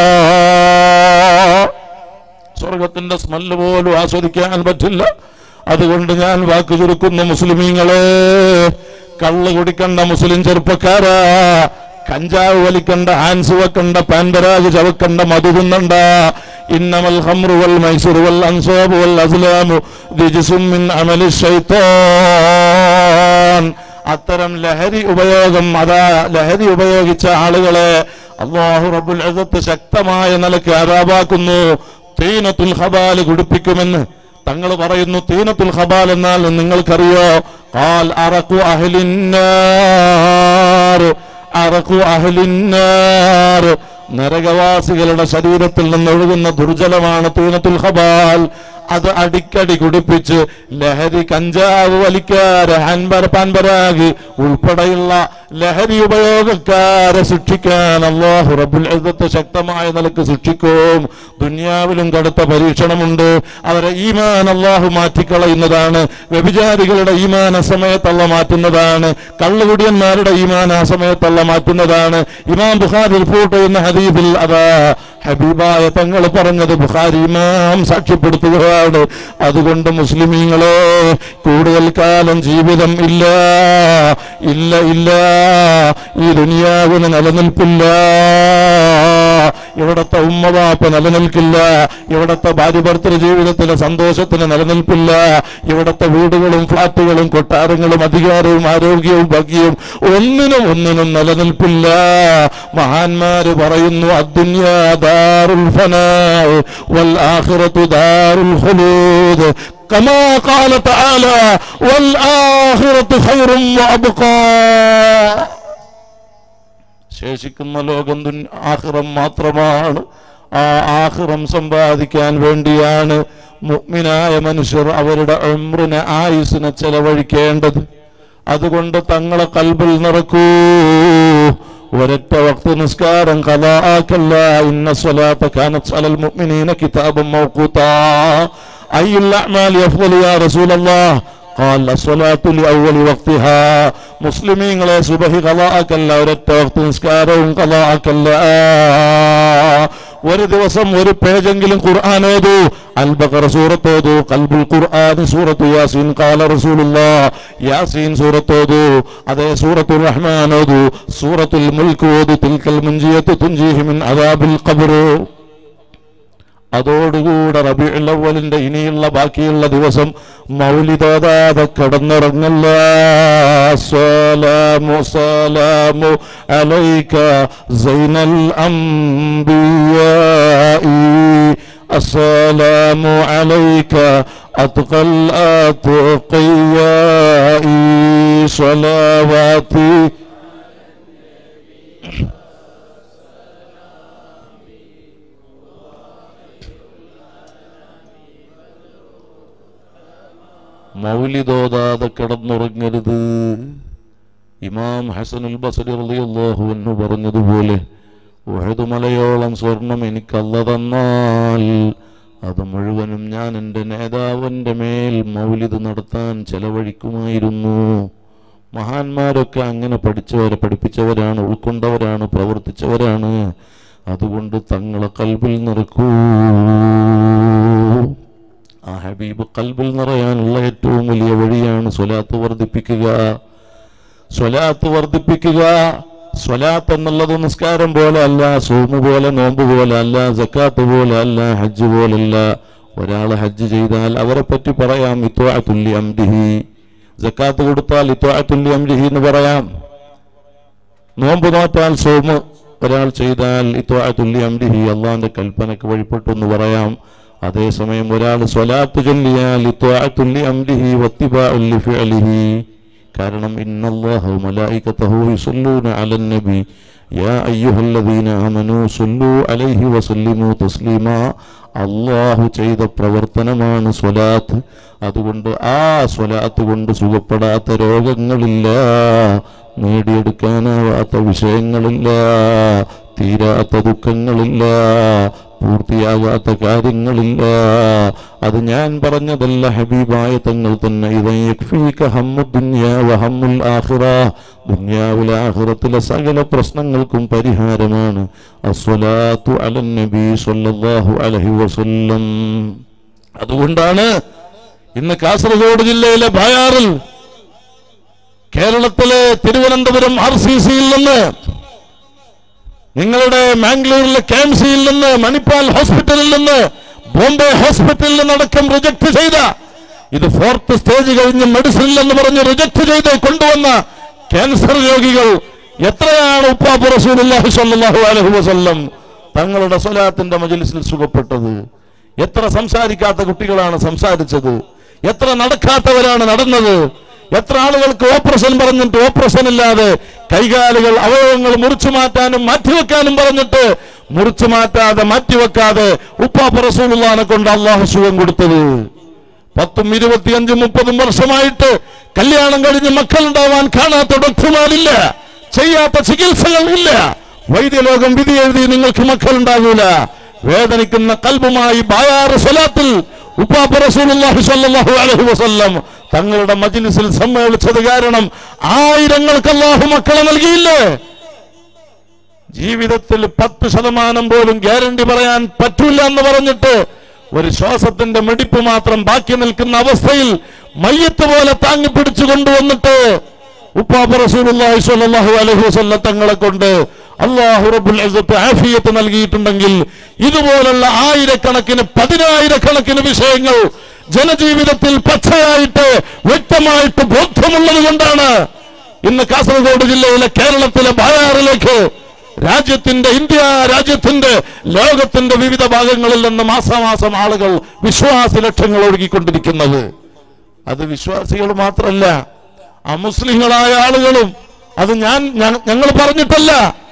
സ്വർഗത്തിന്റെ സ്മെല്ല് പോലും ആസ്വദിക്കാൻ പറ്റില്ല അതുകൊണ്ട് ഞാൻ വാക്ക് ചുരുക്കുന്നു മുസ്ലിമീങ്ങളെ കള്ള് കുടിക്കണ്ട മുസ്ലിം ചെറുപ്പക്കാരാ കഞ്ചാവ് വലിക്കണ്ട ഹാൻസ് വെക്കണ്ട പാൻപരാഗ് ചവക്കണ്ട മധു തിന്നണ്ട ഇന്നമൽ ഹംറു വൽ മൈസൂർ വൽ അൻസാബ് വൽ അസ്ലാമു റിജ്സും മിൻ അമലി ശൈത്താൻ അത്തരം ലഹരി ഉപയോഗം അതാ ലഹരി ഉപയോഗിച്ച ആളുകളെ അള്ളാഹു റബ്ബുൽ അസത്ത് ശക്തമായ നിലയ്ക്ക് ആരാപാക്കുന്നു തീനത്തുൽ ഹബാൽ കുടിപ്പിക്കുമെന്ന് തങ്ങൾ പറയുന്നു തീനത്തുൽ ഹബാൽ എന്നാൽ നിങ്ങൾക്കറിയോ കാൽ അറക്കു അഹ്ലിന്നാർ അറക്കു അഹ്ലിന്നാർ നരകവാസികളുടെ ശരീരത്തിൽ നിന്ന് ഒഴുകുന്ന ദുർജലമാണ് തീനത്തുൽ ഹബാൽ അത് അടിക്കടി കുടിപ്പിച്ച് ലഹരി കഞ്ചാവ് വലിക്കാര് ഹാൻബർ പാൻപരാഗ് ഉൾപ്പെടെയുള്ള ലഹരി ഉപയോഗക്കാരെ ശിക്ഷിക്കാൻ അള്ളാഹു റബ്ബുൽ ഇസ്സത്ത് ശക്തമായ നിലക്ക് ശിക്ഷിക്കും ദുനിയാവിലും കടുത്ത പരീക്ഷണമുണ്ട് അവരെ ഈമാൻ അള്ളാഹു മാറ്റിക്കളയുന്നതാണ് വ്യഭിചാരികളുടെ ഈമാൻ അസമയത്തല്ല മാറ്റുന്നതാണ് കള്ളുകുടിയന്മാരുടെ ഈമാൻ ആ സമയത്തല്ല മാറ്റുന്നതാണ് ഇമാം ബുഖാരി റിപ്പോർട്ട് ചെയ്യുന്ന ഹദീബിൽ അതാ ഹബീബായ തങ്ങൾ പറഞ്ഞത് ബുഖാരി ഇമാം സാക്ഷ്യപ്പെടുത്തുകയാണ് അതുകൊണ്ട് മുസ്ലിമീങ്ങളെ കൂടുതൽ കാലം ജീവിതം ഇല്ല ഇല്ല ഇല്ല ഈ ദുനിയാവിന് നിലനിൽപ്പില്ല ഇവിടത്തെ ഉമ്മവാപ്പ നിലനിൽക്കില്ല ഇവിടത്തെ ഭാര്യ ഭർത്തൃ ജീവിതത്തിലെ സന്തോഷത്തിന് നിലനിൽപ്പില്ല ഇവിടത്തെ വീടുകളും ഫ്ലാറ്റുകളും കൊട്ടാരങ്ങളും അധികാരവും ആരോഗ്യവും ഭാഗ്യവും ഒന്നിനും ഒന്നിനും നിലനിൽപ്പില്ല മഹാന്മാര് പറയുന്നു അദ്ദുന്യാ ദാറുൽ ഫനാ വൽ ആഖിറത്തു ദാറുൽ ഖുലൂദ് كما قال تعالى والآخرة خير وأبقى ശേഷിക്കുന്ന ലോകം ദുൻ- ആഖിറം മാത്രമാണ് ആ ആഖിറം സമ്പാദിക്കാൻ വേണ്ടിയാണ് മുഅ്മിനായ മനുഷ്യർ അവരുടെ ഉംറിനെ ആയുസിനെ ചെലവഴിക്കേണ്ടത് അതുകൊണ്ട് തങ്ങളെ കൽബിൽ നിറക്കൂ ഒരൊറ്റ വക്ത നിസ്കാരം കലാക്കല്ല ഇന്ന സ്വലാത്ത കാനത്ത് അലൽ മുഅ്മിനീന കിതാബം മൗഖൂതാ അയ്യുൽ അഅ്മാലി അഫ്ളലു യാ റസൂലല്ലാഹ് قال الصلاة لأول وقتها മുസ്ലിമീങ്ങളെ സുബഹി കലാക്കല്ല ഒരൊറ്റ വക്ത നിസ്കാരവും കലാക്കല്ല ഒരു ദിവസം ഒരു പേജെങ്കിലും ഖുർആൻ ഓതു അൽ ബഖറ സൂറത്ത് ഓതു ഖൽബുൽ ഖുർആൻ സൂറത്തു യാസീൻ ഖാല റസൂലുള്ളാ യാസീൻ സൂറത്ത് ഓതു അതേ സൂറത്തുൽ റഹ്മാൻ ഓതു സൂറത്തുൽ മുൽക്ക് ഓതു തിൽക്കൽ മുൻജിയത്ത് തുൻജീഹി മിൻ അദാബിൽ ഖബ്ർ അതോടുകൂടെ റബിഉൽ അവ്വലിന്റെ ഇനിയുള്ള ബാക്കിയുള്ള ദിവസം മൗലിദോദാതെ കിടന്നിറങ്ങല്ല സലാമു സലാമു അലൈക സൈനൽ അംബിയാഇ السلام عليك أتقى الأتقياء صلواتي മൗലിദോദാതെ കിടന്നുറങ്ങരുത് ഇമാം ഹസനുൽ ബസരി റളിയല്ലാഹു അൻഹു പറഞ്ഞതുപോലെ ഉഹദ് മലയോളം സ്വർണം എനിക്കല്ല തന്നാൽ അത് മുഴുവനും ഞാൻ എൻ്റെ നേതാവിൻ്റെ മേൽ മൗലിദ് നടത്താൻ ചെലവഴിക്കുമായിരുന്നു മഹാന്മാരൊക്കെ അങ്ങനെ പഠിച്ചവരെ പഠിപ്പിച്ചവരാണ് ഉൾക്കൊണ്ടവരാണ് പ്രവർത്തിച്ചവരാണ് അതുകൊണ്ട് തങ്ങളെ കൽബിൽ നിറക്കൂ ആ ഹബീബ് കൽബിൽ നിറയാനുള്ള ഏറ്റവും വലിയ വഴിയാണ് സ്വലാത്ത് വർദ്ധിപ്പിക്കുക സ്വലാത്ത് വർദ്ധിപ്പിക്കുക സ്വലാത്ത് എന്നുള്ളത് നിസ്കാരം പോലെ അല്ല സോമ് പോലെ നോമ്പ് പോലെ അല്ല ജക്കാത്ത് പോലെ അല്ല ഹജ്ജ് പോലല്ല ഒരാൾ ഹജ്ജ് ചെയ്താൽ അവരെ പറ്റി പറയാം ഇത്വാത്തുല്ലി അംദിഹി ജക്കാത്ത് കൊടുത്താൽ ഇത്വാത്തുല്ലി അംദിഹി എന്ന് പറയാം നോമ്പ് നോറ്റാൽ സോമ് ഒരാൾ ചെയ്താൽ ഇത്വാത്തുല്ലി അംദിഹി അള്ളാന്റെ കൽപ്പനക്ക് വഴിപ്പെട്ടു എന്ന് പറയാം അതേസമയം ഒരാൾ സ്വലാത്ത് ചൊല്ലിയാൽ ഇത്വാത്തുല്ലി അംദിഹി വത്തിബാഉല്ലി ഫിഅലിഹി കാരണം ഇന്നല്ലാഹു മലായികതഹു യുസല്ലൂന അലൻ നബി യാ അയ്യുഹല്ലദീന ആമനൂ സല്ലൂ അലൈഹി വസല്ലിമു തസ്ലീമാ അള്ളാഹു ചെയ്ത പ്രവർത്തനമാണ് സ്വലാത്ത് അതുകൊണ്ട് ആ സ്വലാത്ത് കൊണ്ട് സുഖപ്പെടാത്ത രോഗങ്ങളില്ല നേടിയെടുക്കാനാവാത്ത വിഷയങ്ങളില്ല തീരാത്ത ദുഃഖങ്ങളില്ല പൂർത്തിയാകാത്ത കാര്യങ്ങളില്ല അത് ഞാൻ പറഞ്ഞതല്ല ഹബീബായ തങ്ങൾ തന്നെ ഇവൻ യക്ഫീക ഹമ്മു ദുനിയാ വഹമ്മുൽ ആഖിറ ദുനിയാവിലെ ആഖിറത്തിലെ സകല പ്രശ്നങ്ങൾക്കും പരിഹാരമാണ് അസ്വലാത്തു അലൻ നബി സല്ലല്ലാഹു അലൈഹി വസല്ലം അതുകൊണ്ടാണ് ഇന്ന് കാസർഗോഡ് ജില്ലയിലെ ബായാറിൽ കേരളത്തിലെ തിരുവനന്തപുരം ആർ സി സിയിൽ നിന്ന് നിങ്ങളുടെ മാംഗ്ലൂരിലെ കെ എം സിയിൽ നിന്ന് മണിപ്പാൽ ഹോസ്പിറ്റലിൽ നിന്ന് ബോംബെ ഹോസ്പിറ്റലിൽ നിന്നടക്കം റിജക്ട് ചെയ്ത ഇത് ഫോർത്ത് സ്റ്റേജ് കഴിഞ്ഞ് മെഡിസിനിൽ എന്ന് പറഞ്ഞ് റിജക്ട് ചെയ്ത് കൊണ്ടുവന്ന ക്യാൻസർ രോഗികൾ എത്രയാണ് ഉപ്പാപ്പ് റസൂലുള്ളാഹി സ്വല്ലല്ലാഹു അലൈഹി വസല്ലം തങ്ങളുടെ സ്വലാത്തിന്റെ മജലിസിൽ സുഖപ്പെട്ടത് എത്ര സംസാരിക്കാത്ത കുട്ടികളാണ് സംസാരിച്ചത് എത്ര നടക്കാത്തവരാണ് നടന്നത് എത്ര ആളുകൾക്ക് ഓപ്പറേഷൻ പറഞ്ഞിട്ട് ഓപ്പറേഷൻ ഇല്ലാതെ കൈകാലുകൾ അവയവങ്ങൾ മുറിച്ചു മാറ്റാനും മാറ്റിവെക്കാനും പറഞ്ഞിട്ട് മുറിച്ചു മാറ്റാതെ മാറ്റിവെക്കാതെ ഉപ്പാപ്പ റസൂലുള്ളാനെ കൊണ്ട് അള്ളാഹു സുഖം കൊടുത്തത് പത്തും ഇരുപത്തിയഞ്ചും മുപ്പതും വർഷമായിട്ട് കല്യാണം കഴിഞ്ഞ് മക്കളുണ്ടാവാൻ കാണാത്ത ഡോക്ടർമാരില്ല ചെയ്യാത്ത ചികിത്സകൾ ഇല്ല വൈദ്യലോകം വിധി എഴുതി നിങ്ങൾക്ക് മക്കളുണ്ടാകൂല വേദനിക്കുന്ന കൽബുമായി ബായാറ് സ്വലാത്തിൽ ഉപ്പാപ്പ റസൂലുള്ളാഹി സ്വല്ലല്ലാഹു അലൈഹി വസല്ലം തങ്ങളുടെ മജ്ലിസിൽ സമ്മേളിച്ചത് കാരണം ആയിരങ്ങൾക്ക് അല്ലാഹു മക്കളെ നൽകിയില്ലേ ജീവിതത്തിൽ പത്ത് ശതമാനം പോലും ഗ്യാരണ്ടി പറയാൻ പറ്റൂല എന്ന് പറഞ്ഞിട്ട് ഒരു ശ്വാസത്തിന്റെ മിടിപ്പ് മാത്രം ബാക്കി നിൽക്കുന്ന അവസ്ഥയിൽ മയ്യത്ത് പോലെ താങ്ങി പിടിച്ചു കൊണ്ടുവന്നിട്ട് ഉപ്പാപ്പ റസൂലുള്ളാഹി സ്വല്ലല്ലാഹു അലൈഹി വസല്ലം തങ്ങളെ കൊണ്ട് അല്ലാഹു റബ്ബുൽ ഇസ്സത്ത് ആഫിയത്ത് നൽകിയിട്ടുണ്ടെങ്കിൽ ഇതുപോലുള്ള ആയിരക്കണക്കിന് പതിനായിരക്കണക്കിന് വിഷയങ്ങൾ ജനജീവിതത്തിൽ പച്ചയായിട്ട് വ്യക്തമായിട്ട് ബോധ്യമുള്ളത് കൊണ്ടാണ് ഇന്ന് കാസർഗോഡ് ജില്ലയിലെ കേരളത്തിലെ ബായാറിലേക്ക് രാജ്യത്തിന്റെ ഇന്ത്യ രാജ്യത്തിന്റെ ലോകത്തിന്റെ വിവിധ ഭാഗങ്ങളിൽ നിന്ന് മാസാമാസം ആളുകൾ വിശ്വാസ ലക്ഷങ്ങൾ ഒഴുകിക്കൊണ്ടിരിക്കുന്നത് അത് വിശ്വാസികൾ മാത്രമല്ല അമുസ്ലിങ്ങളായ ആളുകളും അത് ഞാൻ ഞ- ഞങ്ങൾ പറഞ്ഞിട്ടല്ല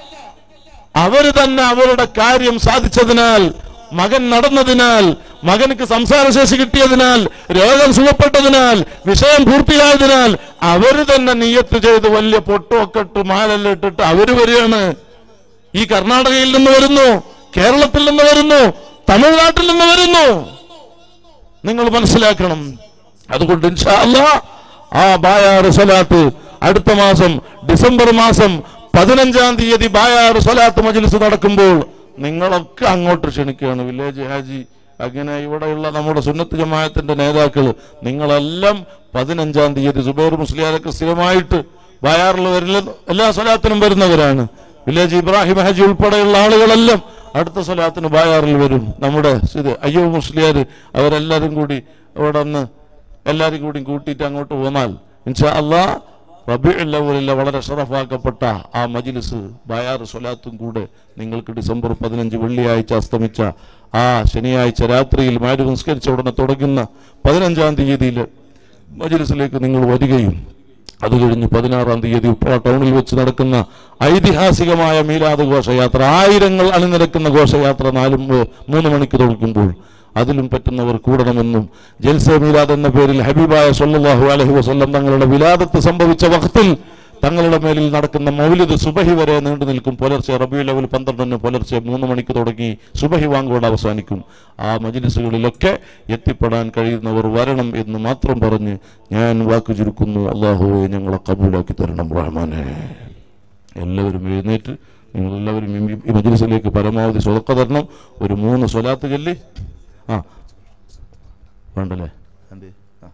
അവര് തന്നെ അവരുടെ കാര്യം സാധിച്ചതിനാൽ മകൻ നടന്നതിനാൽ മകനക്ക് സംസാരശേഷി കിട്ടിയതിനാൽ രോഗം സുഖപ്പെട്ടതിനാൽ വിഷയം പൂർത്തിയായതിനാൽ അവര് തന്നെ നിയത്ത് ചെയ്ത് വലിയ പൊട്ടുമൊക്കെ ഇട്ട് മാലെല്ലാം ഇട്ടിട്ട് അവര് വരികയാണ് ഈ കർണാടകയിൽ നിന്ന് വരുന്നു കേരളത്തിൽ നിന്ന് വരുന്നു തമിഴ്നാട്ടിൽ നിന്ന് വരുന്നു നിങ്ങൾ മനസ്സിലാക്കണം അതുകൊണ്ട് ഇൻഷാ അല്ലാ ആ ബായാറ് സ്വലാത്ത് അടുത്ത മാസം ഡിസംബർ മാസം പതിനഞ്ചാം തീയതി ബായാറ് സ്വലാത്ത് മജ്ലിസ് നടക്കുമ്പോൾ നിങ്ങളൊക്കെ അങ്ങോട്ട് ക്ഷണിക്കുകയാണ് വില്ലേജ് ഹാജി അങ്ങനെ ഇവിടെയുള്ള നമ്മുടെ സുന്നത്ത് ജമാഅത്തിന്റെ നേതാക്കൾ നിങ്ങളെല്ലാം പതിനഞ്ചാം തീയതി സുബൈർ മുസ്ലിയാരൊക്കെ സ്ഥിരമായിട്ട് ബായാറിൽ വരുന്ന എല്ലാ സ്വലാത്തിനും വരുന്നവരാണ് വില്ലേജ് ഇബ്രാഹിം ഹാജി ഉൾപ്പെടെയുള്ള ആളുകളെല്ലാം അടുത്ത സ്വലാത്തിന് ബായാറിൽ വരും നമ്മുടെ ഇത് അയ്യോ മുസ്ലിയാർ അവരെല്ലാവരും കൂടി ഇവിടെ നിന്ന് എല്ലാവരും കൂടി കൂട്ടിയിട്ട് അങ്ങോട്ട് പോന്നാൽ ഇൻഷാ അള്ളാ റബിഉല്ലവലിലെ വളരെ ഷറഫാക്കപ്പെട്ട ആ മജിലിസ് ബയാർ സ്വലാത്തും കൂടെ നിങ്ങൾക്ക് ഡിസംബർ പതിനഞ്ച് വെള്ളിയാഴ്ച അസ്തമിച്ച ആ ശനിയാഴ്ച രാത്രിയിൽ മാര് സംസ്കരിച്ച ഉടനെ തുടങ്ങുന്ന പതിനഞ്ചാം തീയതിയിൽ മജിലിസിലേക്ക് നിങ്ങൾ വരികയും അത് കഴിഞ്ഞ് പതിനാറാം തീയതി ഉപ്പള ടൗണിൽ വെച്ച് നടക്കുന്ന ഐതിഹാസികമായ മീലാദ് ഘോഷയാത്ര ആയിരങ്ങൾ അണിനിരക്കുന്ന ഘോഷയാത്ര നാലും ഏ, മൂന്ന് മണിക്ക് തുടങ്ങുമ്പോൾ അതിലും പറ്റുന്നവർ കൂടണമെന്നും ജൽസെ മീലാദ് എന്ന പേരിൽ ഹബീബായ സല്ലല്ലാഹു അലൈഹി വസല്ലം തങ്ങളുടെ വിലാദത്ത് സംഭവിച്ച വക്തിൽ തങ്ങളുടെ മേലിൽ നടക്കുന്ന മൗലിദ് സുബഹി വരെ നീണ്ടു നിൽക്കും പുലർച്ചെ റബി ലെവൽ പന്ത്രണ്ടിന് പുലർച്ചെ മൂന്ന് മണിക്ക് തുടങ്ങി സുബഹി വാങ്ങോട് അവസാനിക്കും ആ മജ്ലിസുകളിലൊക്കെ എത്തിപ്പെടാൻ കഴിയുന്നവർ വരണം എന്ന് മാത്രം പറഞ്ഞ് ഞാൻ വാക്ക് ചുരുക്കുന്നു അള്ളാഹുവെ ഞങ്ങളെ കബൂലാക്കി തരണം റഹ്മാനെ എല്ലാവരും എഴുന്നേറ്റ് നിങ്ങൾ എല്ലാവരും ഈ- ഈ മജ്ലിസിലേക്ക് പരമാവധി സ്വതക്ക തരണം ഒരു മൂന്ന് സ്വലാത്ത് ചൊല്ലി ആ വേണ്ടല്ലേ എന്തേ ആ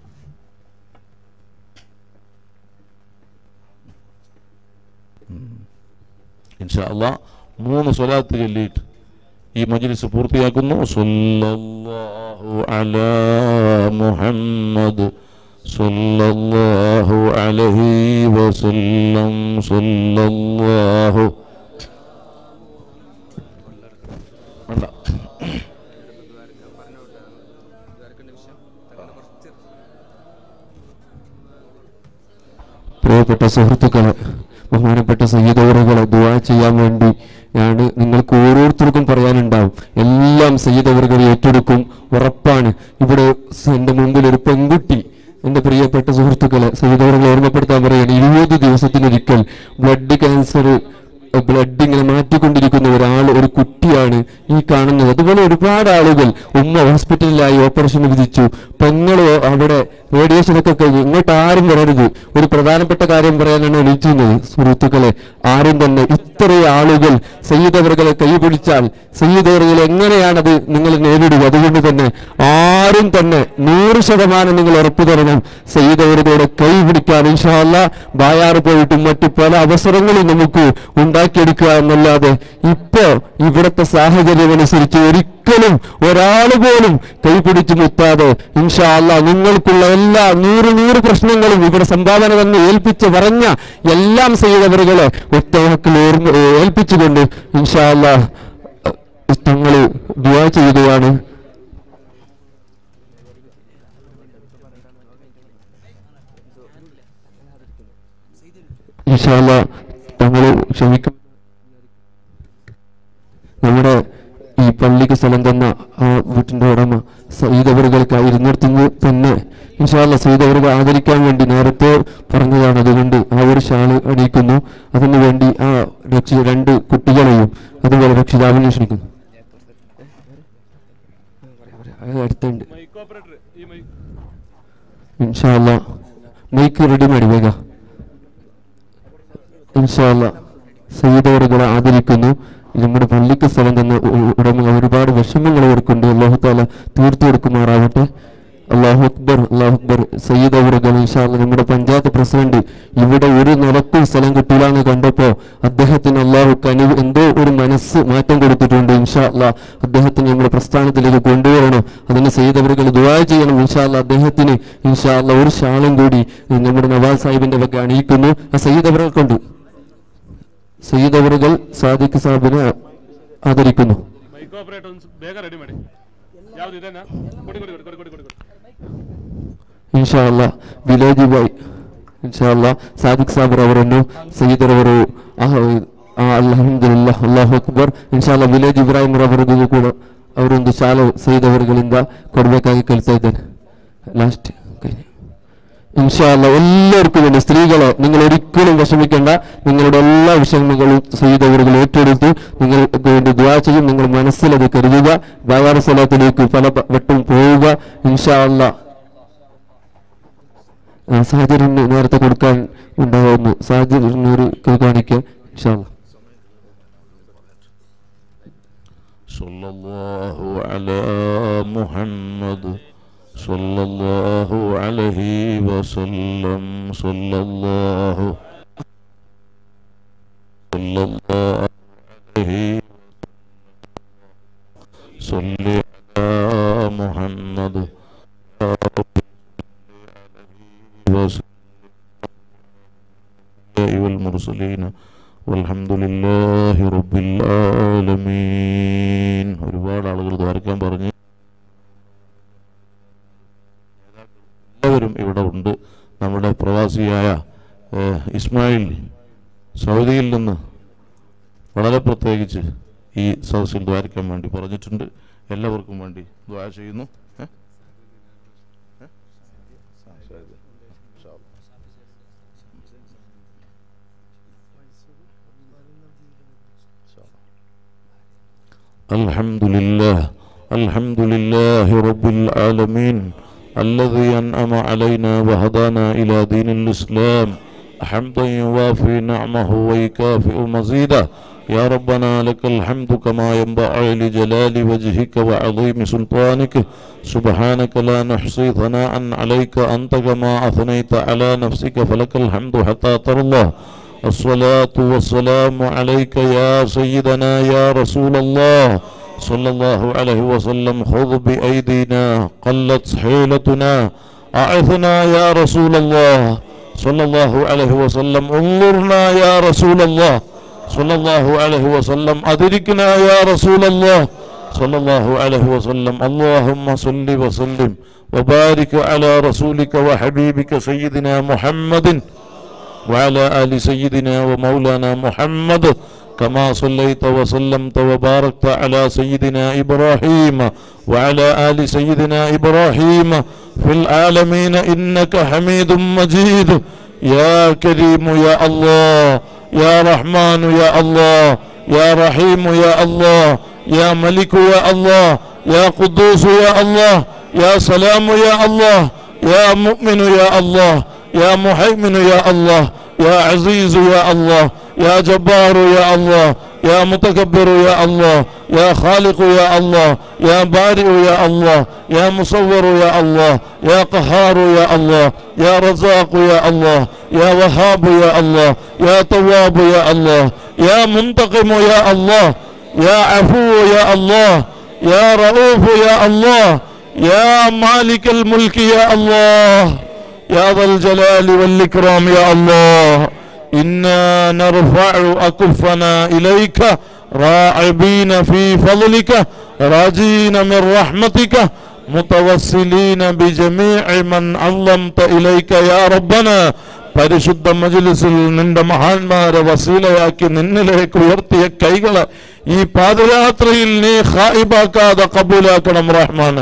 ഇൻഷാ അള്ളാ മൂന്ന് സ്വലാത്ത് ചൊല്ലിയിട്ട് ഈ മജ്ലിസ് പൂർത്തിയാക്കുന്നു സല്ലല്ലാഹു അലാ മുഹമ്മദ് സല്ലല്ലാഹു അലൈഹി വസല്ലം സല്ലല്ലാഹു വേണ്ട പ്രിയപ്പെട്ട സുഹൃത്തുക്കളെ ബഹുമാനപ്പെട്ട സയ്യിദവറുകളെ ദുവാ ചെയ്യാൻ വേണ്ടി ആണ് നിങ്ങൾക്ക് ഓരോരുത്തർക്കും പറയാനുണ്ടാവും എല്ലാം സയ്യിദവറുകൾ ഏറ്റെടുക്കും ഉറപ്പാണ് ഇവിടെ സ- എൻ്റെ മുമ്പിൽ ഒരു പെൺകുട്ടി എൻ്റെ പ്രിയപ്പെട്ട സുഹൃത്തുക്കളെ സയ്യിദവറുകൾ ഓർമ്മപ്പെടുത്താൻ പറയുകയാണ് ഇരുപത് ദിവസത്തിനൊരിക്കൽ ബ്ലഡ് ക്യാൻസർ ബ്ലഡ് ഇങ്ങനെ മാറ്റിക്കൊണ്ടിരിക്കുന്ന ഒരാൾ ഒരു കുട്ടിയാണ് ഈ ഈ കാണുന്നത് അതുപോലെ ഒരുപാട് ആളുകൾ ഉമ്മ ഹോസ്പിറ്റലിലായി ഓപ്പറേഷൻ വിധിച്ചു പെങ്ങള് അവിടെ റേഡിയേഷൻ ഒക്കെ കഴിഞ്ഞ് ഇങ്ങോട്ട് ആരും വരരുത് ഒരു പ്രധാനപ്പെട്ട കാര്യം പറയാനാണ് വിളിച്ചിരുന്നത് സുഹൃത്തുക്കളെ ആരും തന്നെ ഇത്രയും ആളുകൾ സയ്യിദവറുകളെ കൈപിടിച്ചാൽ സയ്യിദവറുകൾ എങ്ങനെയാണത് നിങ്ങൾ നേരിടുക അതുകൊണ്ട് തന്നെ ആരും തന്നെ നൂറ് ശതമാനം നിങ്ങൾ ഉറപ്പു തരണം സയ്യിദവറുകളുടെ കൈ പിടിക്കാൻ ഇൻഷാല്ല ബായാറ് പോയിട്ടും മറ്റു പല അവസരങ്ങളും നമുക്ക് ഉണ്ടാക്കിയെടുക്കുക എന്നല്ലാതെ ഇപ്പോ ഇവിടുത്തെ സാഹചര്യം അനുസരിച്ച് ഒരിക്കലും ഒരാൾ പോലും കൈപിടിച്ച് മുത്താതെ ഇൻഷാ അല്ലാ നിങ്ങൾക്കുള്ള എല്ലാ നൂറ് നൂറ് പ്രശ്നങ്ങളും ഇവിടെ സംഭാവന തന്നെ ഏൽപ്പിച്ച് പറഞ്ഞ എല്ലാം ചെയ്തവരുകളെ ഒറ്റവാക്കിൽ ഓർമ്മ ഏൽപ്പിച്ചുകൊണ്ട് ഇൻഷാ അല്ലാ തങ്ങൾ ദുആ ചെയ്യുകയാണ് ഇൻഷാ അല്ലാ തങ്ങൾ ക്ഷമിക്കും നമ്മുടെ ഈ പള്ളിക്ക് സ്ഥലം തന്ന ആ വീട്ടിന്റെ ഉടമ സയ്യിദവറുകൾക്കായി ഇരുന്നിടത്തുനിന്ന് തന്നെ ഇൻഷാല്ല സയ്യിദവറുകൾ ആദരിക്കാൻ വേണ്ടി നേരത്തെ പറഞ്ഞതാണ് അതുകൊണ്ട് ആ ഒരു ഷാള് അണിയിക്കുന്നു അതിനു വേണ്ടി ആ രക്ഷ രണ്ട് കുട്ടികളെയും അതുപോലെ രക്ഷിതാവിനെ ക്ഷണിക്കുന്നു അത് അടുത്തുണ്ട് ഇൻഷാല്ല മൈക്ക് റെഡി ಮಾಡಿ ಬೇಗ ഇൻഷാല്ല സയ്യിദവറുകളെ ആദരിക്കുന്നു നമ്മുടെ പള്ളിക്ക് സ്ഥലം തന്ന ഉ- ഉടമ ഒരുപാട് വിഷമങ്ങൾ അവർക്കുണ്ട് അള്ളാഹു താല തീർത്തു കൊടുക്കുമാറാവട്ടെ അള്ളാഹു അക്ബർ അള്ളാഹു അക്ബർ സയ്യിദ് അവറുകൾ ഇൻഷാല്ല നമ്മുടെ പഞ്ചായത്ത് പ്രസിഡന്റ് ഇവിടെ ഒരു നിലക്കും സ്ഥലം കിട്ടില്ല എന്ന് കണ്ടപ്പോ അദ്ദേഹത്തിന് അള്ളാഹു കനിവ് എന്തോ ഒരു മനസ്സ് മാറ്റം കൊടുത്തിട്ടുണ്ട് ഇൻഷാ അല്ലാ അദ്ദേഹത്തിന് നമ്മുടെ പ്രസ്ഥാനത്തിലേക്ക് കൊണ്ടുവരണം അതിന് സയ്യിദ് അവറുകൾ ദുആ ചെയ്യണം ഇൻഷാ അല്ലാ അദ്ദേഹത്തിന് ഇൻഷാ അല്ലാ ഒരു ഷാളും കൂടി നമ്മുടെ നവാസ് സാഹിബിന്റെ വക അണിയിക്കുന്നു ആ സയ്യിദ് അവറുകൾ കൊണ്ട് ಸಯ್ಯದ್ ಅವರುಗಳು ಸಾದಿಕ್ ಸಾಹೇಬನ ಆದರಿക്കുന്നു ಮೈಕ್ ಆಪರೇಟರ್ ಒಂದು ಬೇಗ ರೆಡಿ ಮಾಡಿ ಯಾವ್ದು ಇದೇನಾ ಕೊಡಿ ಕೊಡಿ ಕೊಡಿ ಕೊಡಿ ಕೊಡಿ ಕೊಡಿ ಇನ್ಶಾ ಅಲ್ಲಾ ವಿಲೇಜ್ ಬಾಯ್ ಇನ್ಶಾ ಅಲ್ಲಾ ಸಾದಿಕ್ ಸಾಬರ್ ಅವರನ್ನು ಸಯ್ಯದರವರು ಅಲ್ಹಮ್ದುಲಿಲ್ಲ ಅಲ್ಲಾಹು ಅಕ್ಬರ್ ಇನ್ಶಾ ಅಲ್ಲಾ ವಿಲೇಜ್ ಇಬ್ರಾಹಿಂ ರವರಿಗೂ ಕೂಡ ಅವರೊಂದು ಶಾಲೆ ಸಯ್ಯದ್ ಅವರುಗಳಿಂದ ಕೊಡಬೇಕಾಗಿ ಕೇಳ್ತಾ ಇದ್ದೇನೆ ലാസ്റ്റ് കഴിഞ്ഞു ഇൻഷാല്ല എല്ലാവർക്കും വേണ്ടി സ്ത്രീകളെ നിങ്ങൾ ഒരിക്കലും വിഷമിക്കേണ്ട നിങ്ങളുടെ എല്ലാ വിഷമങ്ങളും ചെയ്തവരുകൾ ഏറ്റെടുത്ത് നിങ്ങൾക്ക് വേണ്ടി ദ്വാ ചെയ്യും നിങ്ങൾ മനസ്സിലത് കരുതുക വ്യാപാര സ്ഥലത്തിലേക്ക് പല പ- വട്ടം പോവുക ഇൻഷാല്ല സാഹചര്യം നേരത്തെ കൊടുക്കാൻ ഉണ്ടാവുന്നു സാഹചര്യം ഒരു കൈ കാണിക്കുക ഇൻഷാല്ല صلى الله على محمد صلى الله عليه وسلم صلى الله صلى الله عليه صل على محمد يا رب وسلم والمرسلين والحمد لله رب العالمين ഒരുപാട് ആളുകൾ ദ്വാരക്കാൻ പറഞ്ഞു എല്ലാവരും ഇവിടെ ഉണ്ട് നമ്മുടെ പ്രവാസിയായ ഏഹ്, ഇസ്മായിൽ സൗദിയിൽ നിന്ന് വളരെ പ്രത്യേകിച്ച് ഈ സദസ്സിൽ ദ്വാരിക്കാൻ വേണ്ടി പറഞ്ഞിട്ടുണ്ട് എല്ലാവർക്കും വേണ്ടി ദ്വാര ചെയ്യുന്നു ഏ? ഏ? ആ, ശരി. ഇൻഷാ അല്ലാ. الحمد لله الحمد لله رب العالمين الذي أنعم علينا وهدانا إلى دين الإسلام حمدا يوافي نعمه ويكافئ مزيده يا ربنا لك الحمد كما ينبغي لجلال وجهك وعظيم سلطانك سبحانك لا نحصي ثناء عليك أنت كما أثنيت على نفسك فلك الحمد حتى ترضى الصلاة والسلام عليك يا سيدنا يا رسول الله صلى الله عليه وسلم خذ بأيدينا قلت حيلتنا أعثنا يا رسول الله صلى الله عليه وسلم انظرنا يا رسول الله صلى الله عليه وسلم أدركنا يا رسول الله صلى الله عليه وسلم اللهم صل وسلم وبارك على رسولك وحبيبك سيدنا محمد وعلى آل سيدنا ومولانا محمد كما صليت وسلمت وباركت على سيدنا إبراهيم وعلى آل سيدنا إبراهيم في العالمين إنك حميد مجيد يا كريم يا الله يا رحمن يا الله يا رحيم يا الله يا ملك يا الله يا قدوس يا الله يا سلام يا الله يا مؤمن يا الله يا محيمن يا الله يا عزيز يا الله يا جبار يا الله يا متكبر يا الله يا خالق يا الله يا بارئ يا الله يا مصور يا الله يا قهار يا الله يا رزاق يا الله يا وهاب يا الله يا تواب يا الله يا منتقم يا الله يا عفو يا الله يا رؤوف يا الله يا مالك الملك يا الله يا ذا الجلال والإكرام يا الله إنا نرفع أكفنا إليك راعبين في فضلك راجين من رحمتك متوسلين بجميع من علمت إليك يا ربنا പരിശുദ്ധ മജ്ലിസിൽ നിന്റെ മഹാന്മാരെ വസീലയാക്കി നിന്നിലേക്ക് ഉയർത്തിയ കൈകളെ ഈ പാദയാത്രയിൽ നീ ഹായിബാക്കാതെ കബൂലാക്കണം റഹ്മാന്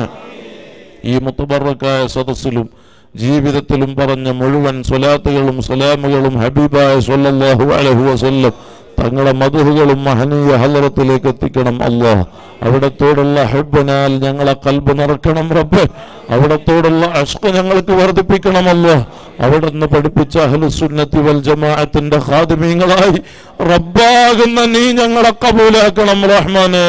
ഈ മുത്തബറക്കായ സദസ്സിലും ജീവിതത്തിലും പറഞ്ഞ മുഴുവൻ സ്വലാത്തുകളും സലാമുകളും ഹബീബായ സല്ലല്ലാഹു അലൈഹി വസല്ലം തങ്ങളെ മധുഹുകളും മഹനീയ ഹലറത്തിലേക്ക് എത്തിക്കണം അല്ലാഹ് അവിടത്തോടുള്ള ഹെബിനാൽ ഞങ്ങളെ കൽബ് നിറക്കണം റബ്ബ് അവിടത്തോടുള്ള അഷ്ക് ഞങ്ങൾക്ക് വർദ്ധിപ്പിക്കണമല്ലോ അവിടുന്ന് പഠിപ്പിച്ച അഹ്ലുസുന്നത്തി വൽ ജമാഅത്തിന്റെ ഖാദിമീങ്ങളായി റബ്ബാകുന്ന നീ ഞങ്ങളെ കബൂലാക്കണം റഹ്മാനെ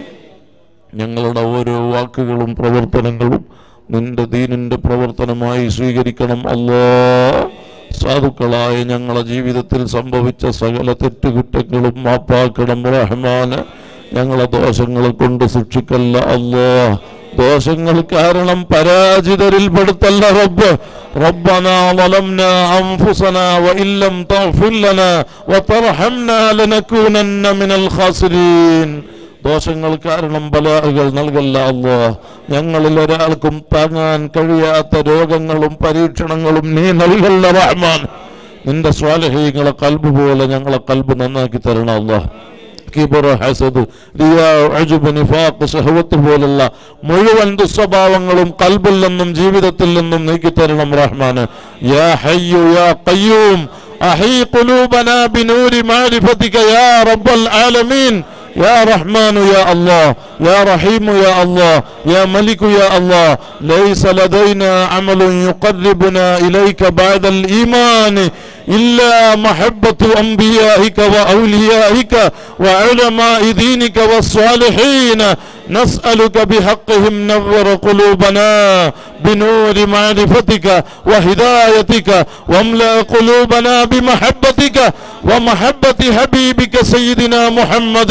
ഞങ്ങളുടെ ഓരോ വാക്കുകളും പ്രവർത്തനങ്ങളും നിന്റെ ദീനിന്റെ പ്രവർത്തനമായി സ്വീകരിക്കണം അല്ലോ സാധുക്കളായ ഞങ്ങളെ ജീവിതത്തിൽ സംഭവിച്ച സകല തെറ്റുകുറ്റങ്ങളും മാപ്പാക്കണം റഹ്മാന് ഞങ്ങളെ ദോഷങ്ങളെ കൊണ്ട് ശിക്ഷിക്കല്ല അല്ലോ ദോഷങ്ങൾ കാരണം പരാജിതരിൽ പെടുത്തല്ല റബ്ബ് ربنا ظلمنا أنفسنا وإن لم تغفر لنا وترحمنا لنكونن من الخاسرين ദോഷങ്ങൾ കാരണം ബലാഹുകൾ നൽകല്ല അല്ലോ ഞങ്ങളിൽ ഒരാൾക്കും താങ്ങാൻ കഴിയാത്ത രോഗങ്ങളും പരീക്ഷണങ്ങളും നീ നൽകല്ല റഹ്മാൻ നിന്റെ സ്വാലഹീങ്ങളെ കൽബ് പോലെ ഞങ്ങളെ കൽബ് നന്നാക്കി തരണം അല്ലോ കിബർ ഹസദ് റിയാ അജുബ് നിഫാഖ് ഷഹവത്ത് പോലുള്ള മുഴുവൻ ദുസ്വഭാവങ്ങളും കൽബിൽ നിന്നും ജീവിതത്തിൽ നിന്നും നീക്കിത്തരണം റഹ്മാന് യാ ഹയ്യു യാ ഖയ്യൂം അഹീ ഖുലൂബനാ ബിനൂരി മാരിഫതിക യാ റബ്ബൽ ആലമീൻ يا رحمن يا الله يا رحيم يا الله يا ملك يا الله ليس لدينا عمل يقربنا إليك بعد الإيمان إلا محبة أنبيائك وأوليائك وعلماء دينك والصالحين نسألك بحقهم نور قلوبنا بنور معرفتك وهدايتك واملأ قلوبنا بمحبتك ومحبة حبيبك سيدنا محمد